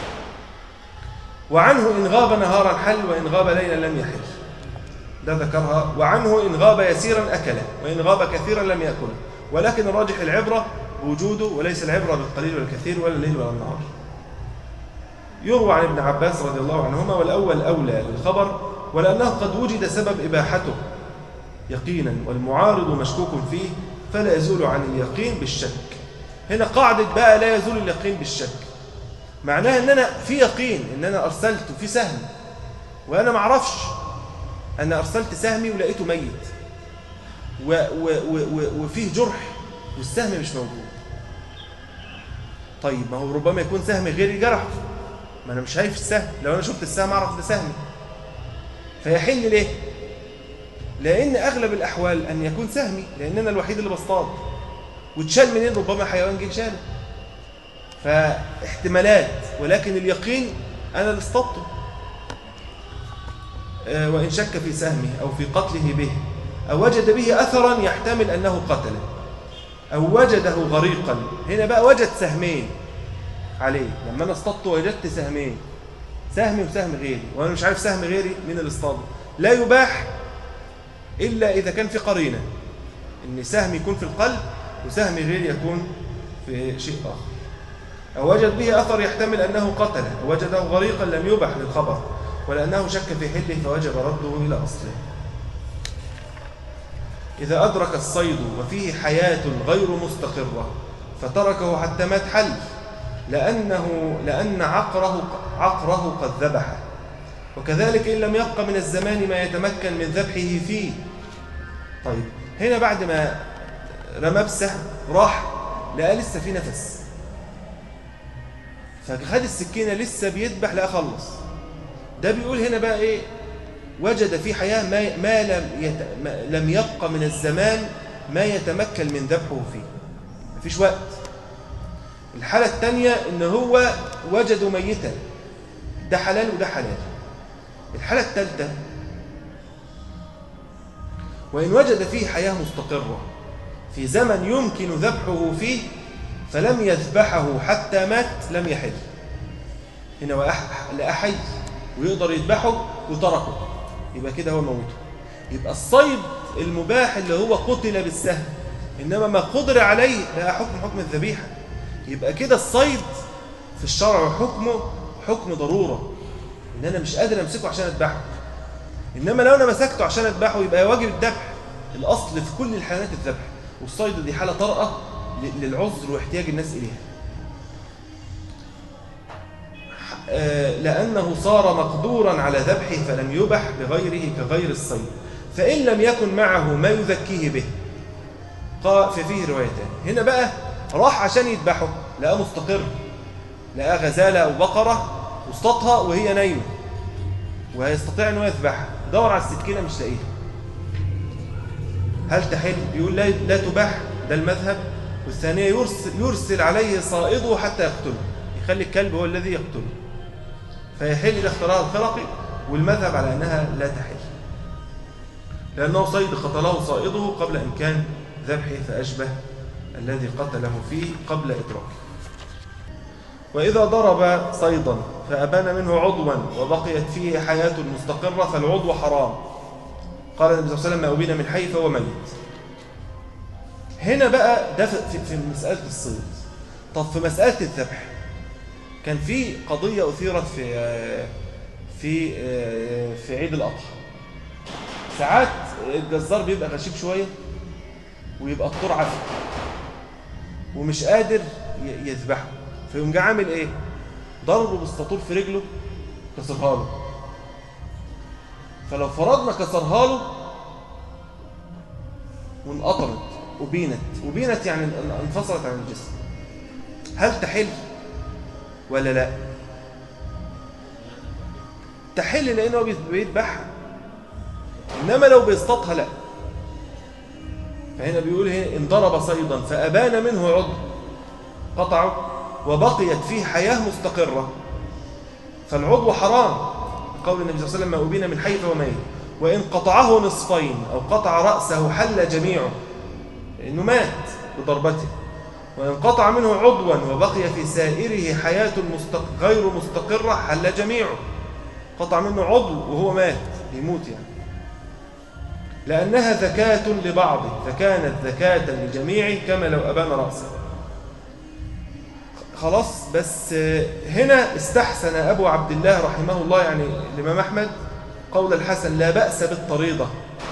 وعنه إن غاب نهارا حل وإن غاب ليلا لم يحل ده ذكرها وعنه إن غاب يسيرا أكله وإن غاب كثيرا لم يأكله ولكن الراجح العبرة بوجوده وليس العبرة بالقليل والكثير ولا الليل ولا النهار يروى عن ابن عباس رضي الله عنهما والأول أولى للخبر ولأنه قد وجد سبب إباحته يقينا والمعارض مشكوك فيه فلا يزول عن اليقين بالشك هنا قاعدة بقى لا يزول اليقين بالشك معناها ان انا في يقين ان انا ارسلت في سهم وانا ما اعرفش انا ارسلت سهمي ولقيته ميت و و و وفيه جرح والسهم مش موجود طيب ما هو ربما يكون سهم غيري جرح ما انا مش شايف السهم لو انا شفت السهم اعرف ده سهمي فيحل ليه لان اغلب الاحوال ان يكون سهمي لان انا الوحيد اللي بصطاد وتشال منين ربما حيوان جه شاله فاحتمالات ولكن اليقين انا اللي اصطدته آه، وان شك في سهمه او في قتله به أو وجد به أثرا يحتمل أنه قتله أو وجده غريقا هنا بقى وجد سهمين عليه لما أنا اصطدت وجدت سهمين سهمي وسهم غيري وأنا مش عارف سهم غيري من اللي اصطاده لا يباح إلا إذا كان في قرينة إن سهم يكون في القلب وسهم غير يكون في شيء آخر أو وجد به أثر يحتمل أنه قتله أو وجده غريقا لم يبح للخبر ولأنه شك في حله فوجب رده إلى أصله إذا أدرك الصيد وفيه حياة غير مستقرة فتركه حتى مات حل لأنه لأن عقره عقره قد ذبحه وكذلك إن لم يبق من الزمان ما يتمكن من ذبحه فيه طيب هنا بعد ما رمى بسهم راح لقى لسه في نفس فخد السكينة لسه بيذبح لا خلص ده بيقول هنا بقى ايه وجد في حياة ما, ما لم, يت... ما لم يبقى من الزمان ما يتمكن من ذبحه فيه مفيش وقت الحالة الثانية ان هو وجده ميتا ده حلال وده حلال الحالة الثالثة وإن وجد فيه حياة مستقرة في زمن يمكن ذبحه فيه فلم يذبحه حتى مات لم يحل هنا لأحي ويقدر يذبحه وتركه يبقى كده هو موته يبقى الصيد المباح اللي هو قتل بالسهم إنما ما قدر عليه بقى حكم حكم الذبيحة يبقى كده الصيد في الشرع حكمه حكم ضرورة إن أنا مش قادر أمسكه عشان أذبحه إنما لو أنا مسكته عشان أذبحه يبقى واجب الذبح الأصل في كل الحالات الذبح والصيد دي حالة طارئة للعذر واحتياج الناس إليها لأنه صار مقدورا على ذبحه فلم يبح بغيره كغير الصيد فإن لم يكن معه ما يذكيه به قال ففيه روايتان هنا بقى راح عشان يذبحه لقى مستقر لقى غزالة أو بقرة واصطادها وهي نايمة وهيستطيع أنه يذبحها دور على السكينة مش لاقيها هل تحل بيقول لا, لا تباح ده المذهب والثانية يرسل, يرسل عليه صائده حتى يقتله يخلي الكلب هو الذي يقتله فيحل الاختراع الخرقي والمذهب على أنها لا تحل لأنه صيد قتله صائده قبل إمكان ذبحه فأشبه الذي قتله فيه قبل إدراكه وإذا ضرب صيدا فأبان منه عضوا وبقيت فيه حياة مستقرة فالعضو حرام قال النبي صلى الله عليه وسلم ما أبين من حي فهو ميت هنا بقى ده في, في مسألة الصيد طب في مسألة الذبح كان في قضية أثيرت في في في عيد الأضحى ساعات الجزار بيبقى غشيب شوية ويبقى الطور عفن ومش قادر يذبحه فيقوم جاي عامل ايه ضربه بالسطور في رجله كسرها له فلو فرضنا كسرها له وانقطرت وبينت وبينت يعني انفصلت عن الجسم هل تحل ولا لا تحل لانه بيذبحها انما لو بيصطادها لا فهنا بيقول هنا ان ضرب صيدا فابان منه عضو قطعه وبقيت فيه حياه مستقره فالعضو حرام قول النبي صلى الله عليه وسلم ما أبين من حي فهو ميت وإن قطعه نصفين أو قطع رأسه حل جميعه لأنه مات بضربته وإن قطع منه عضوا وبقي في سائره حياة مستق... غير مستقرة حل جميعه قطع منه عضو وهو مات يموت يعني لأنها ذكاة لبعضه فكانت ذكاة لجميعه كما لو أبان رأسه خلاص بس هنا استحسن أبو عبد الله رحمه الله يعني الإمام أحمد قول الحسن لا بأس بالطريضة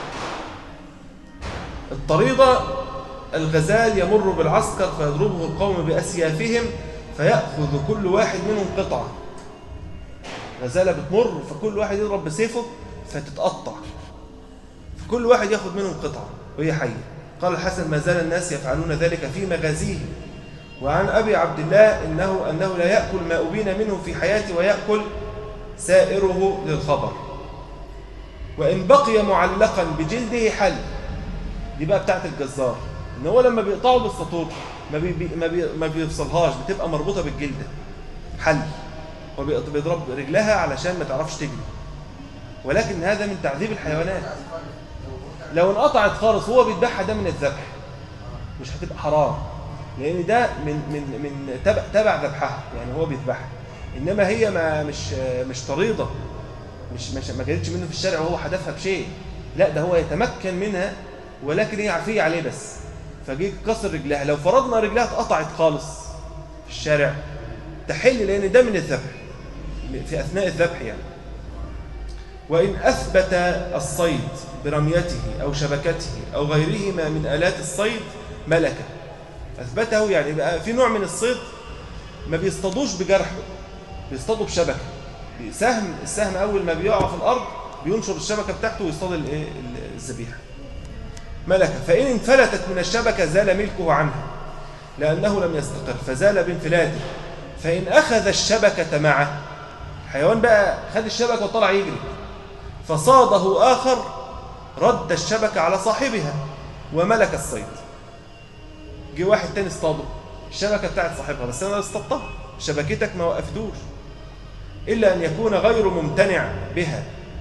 الطريضة الغزال يمر بالعسكر فيضربه القوم بأسيافهم فيأخذ كل واحد منهم قطعة غزالة بتمر فكل واحد يضرب بسيفه فتتقطع فكل واحد يأخذ منهم قطعة وهي حية قال الحسن ما زال الناس يفعلون ذلك في مغازيهم وعن أبي عبد الله إنه, أنه لا يأكل ما أبين منه في حياته ويأكل سائره للخبر وإن بقي معلقا بجلده حل دي بقى بتاعت الجزار إن هو لما بيقطعه بالسطور ما, بي ما, بي ما بيفصلهاش بتبقى مربوطة بالجلدة حل هو بيضرب رجلها علشان ما تعرفش تجري ولكن هذا من تعذيب الحيوانات لو انقطعت خالص وهو بيذبحها ده من الذبح مش هتبقى حرام لان ده من من من تبع تبع ذبحها يعني هو بيذبحها انما هي ما مش مش طريضه مش مش ما كانتش منه في الشارع وهو حدفها بشيء لا ده هو يتمكن منها ولكن هي عفيه عليه بس فجيك كسر رجلها لو فرضنا رجلها اتقطعت خالص في الشارع تحل لان ده من الذبح في اثناء الذبح يعني وان اثبت الصيد برميته او شبكته او غيرهما من الات الصيد ملكه اثبته يعني بقى في نوع من الصيد ما بيصطادوش بجرح بيصطادوا بشبكه سهم السهم اول ما بيقع في الارض بينشر الشبكه بتاعته ويصطاد الايه الذبيحه ملكه فان انفلتت من الشبكه زال ملكه عنها لانه لم يستقر فزال بانفلاته فان اخذ الشبكه معه حيوان بقى خد الشبكه وطلع يجري فصاده اخر رد الشبكه على صاحبها وملك الصيد جه واحد تاني اصطاده الشبكه بتاعت صاحبها بس انا اصطدتها شبكتك ما وقفتوش الا ان يكون غير ممتنع بها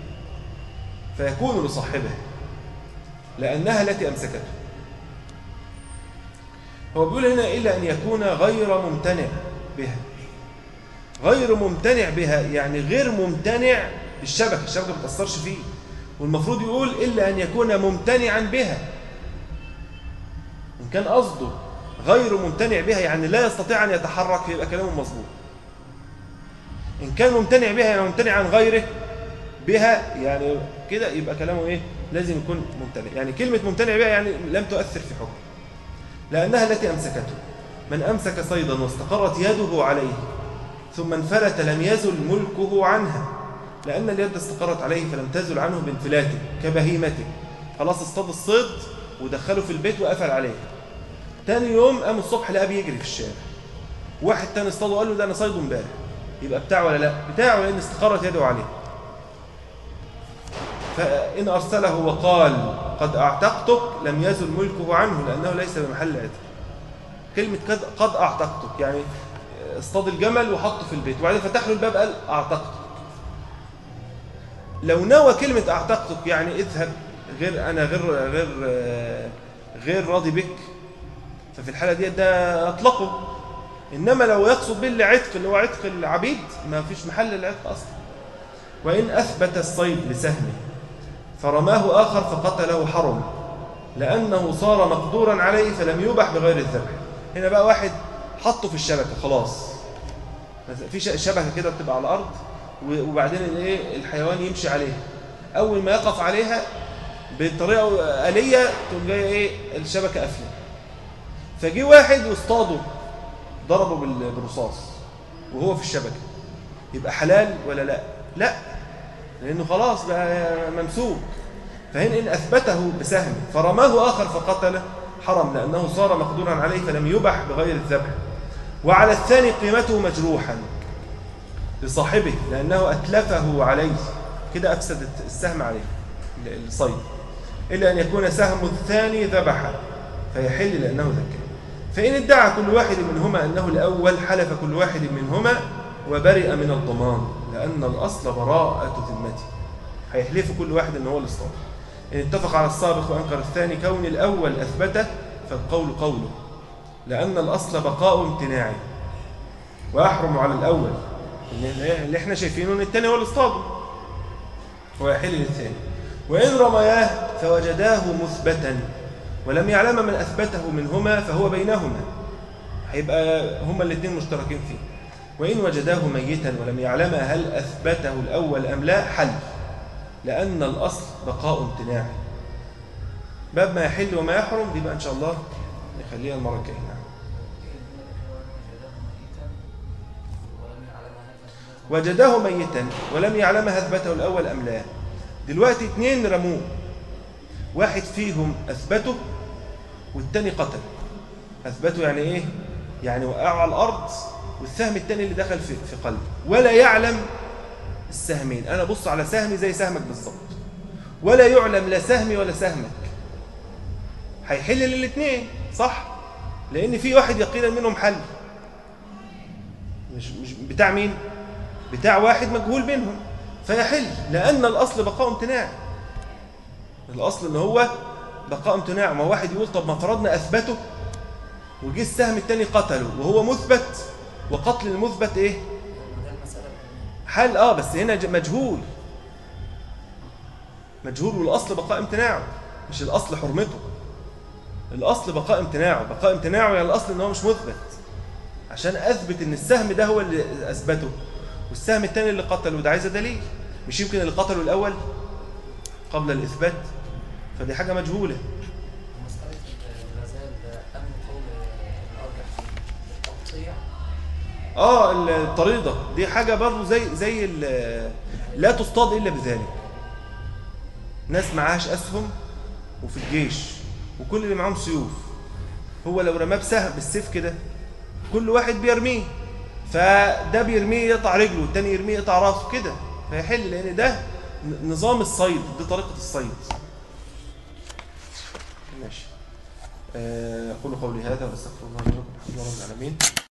فيكون لصاحبه لانها التي امسكته هو بيقول هنا الا ان يكون غير ممتنع بها غير ممتنع بها يعني غير ممتنع بالشبكه الشبكه ما بتاثرش فيه والمفروض يقول الا ان يكون ممتنعا بها ان كان قصده غير ممتنع بها يعني لا يستطيع أن يتحرك فيبقى كلامه مظبوط إن كان ممتنع بها يعني ممتنع عن غيره بها يعني كده يبقى كلامه إيه لازم يكون ممتنع يعني كلمة ممتنع بها يعني لم تؤثر في حكم لأنها التي أمسكته من أمسك صيدا واستقرت يده عليه ثم انفلت لم يزل ملكه عنها لأن اليد استقرت عليه فلم تزل عنه بانفلاته كبهيمته خلاص اصطاد الصيد ودخله في البيت وقفل عليه تاني يوم قام الصبح لقاه بيجري في الشارع واحد تاني اصطاده وقال له ده انا صيده امبارح يبقى بتاعه ولا لا بتاعه لان استقرت يده عليه فإن أرسله وقال قد أعتقتك لم يزل ملكه عنه لأنه ليس بمحل عتق كلمة قد أعتقتك يعني اصطاد الجمل وحطه في البيت وبعدين فتح له الباب قال أعتقتك لو نوى كلمة أعتقتك يعني اذهب غير أنا غير غير غير راضي بك ففي الحالة دي ده أطلقه إنما لو يقصد به العتق اللي هو عتق العبيد ما فيش محل العتق أصلا وإن أثبت الصيد لسهمه فرماه آخر فقتله حرم لأنه صار مقدورا عليه فلم يبح بغير الذبح هنا بقى واحد حطه في الشبكة خلاص في شبكة كده بتبقى على الأرض وبعدين الايه الحيوان يمشي عليها أول ما يقف عليها بطريقة آلية تقوم جاية إيه الشبكة قافلة فجي واحد واصطاده ضربه بالرصاص وهو في الشبكة يبقى حلال ولا لا لا لأنه خلاص بقى ممسوك فهن إن أثبته بسهم فرماه آخر فقتله حرم لأنه صار مقدورا عليه فلم يبح بغير الذبح وعلى الثاني قيمته مجروحا لصاحبه لأنه أتلفه عليه كده أفسد السهم عليه الصيد إلا أن يكون سهم الثاني ذبحه فيحل لأنه ذكر فإن ادعى كل واحد منهما أنه الأول حلف كل واحد منهما وبرئ من الضمان لأن الأصل براءة ذمته هيحلف كل واحد أنه هو الاصطاد إن اتفق على السابق وأنكر الثاني كون الأول أثبته فالقول قوله لأن الأصل بقاء امتناعي ويحرم على الأول اللي احنا شايفينه أن الثاني هو الاصطاد ويحل للثاني وإن رمياه فوجداه مثبتا ولم يعلم من أثبته منهما فهو بينهما هيبقى هما الاثنين مشتركين فيه وإن وجداه ميتا ولم يعلم هل أثبته الأول أم لا حل لأن الأصل بقاء امتناعي باب ما يحل وما يحرم دي بقى إن شاء الله نخليها المرة الجاية نعم وجداه ميتا ولم يعلم أثبته الأول أم لا دلوقتي اثنين رموه واحد فيهم أثبته والتاني قتل أثبته يعني إيه؟ يعني وقعه على الأرض والسهم التاني اللي دخل في, في قلبه ولا يعلم السهمين أنا بص على سهمي زي سهمك بالظبط ولا يعلم لا سهمي ولا سهمك هيحل للاثنين صح لأن في واحد يقينا منهم حل مش, مش بتاع مين بتاع واحد مجهول منهم فيحل لأن الأصل بقاء امتناع الأصل إن هو بقاء امتناع ما واحد يقول طب ما فرضنا أثبته وجي السهم الثاني قتله وهو مثبت وقتل المثبت إيه حال آه بس هنا مجهول مجهول والاصل بقاء امتناعه مش الاصل حرمته الاصل بقاء امتناعه بقاء امتناعه يعني الاصل ان هو مش مثبت عشان اثبت ان السهم ده هو اللي اثبته والسهم الثاني اللي قتله ده عايزه دليل مش يمكن اللي قتله الاول قبل الاثبات فدي حاجه مجهوله مسألة الغزال ده أمن قول الأرجح فيه التقطيع اه الطريده دي حاجه برضه زي زي ال- لا تصطاد الا بذلك ناس معهاش اسهم وفي الجيش وكل اللي معاهم سيوف هو لو رماه بسهم بالسيف كده كل واحد بيرميه فده بيرميه يقطع رجله والتاني يرميه يقطع راسه كده فيحل لان ده ن- نظام الصيد دي طريقه الصيد ماشي آه، اقول قولي هذا واستغفر الله لي ولكم الحمد لله رب العالمين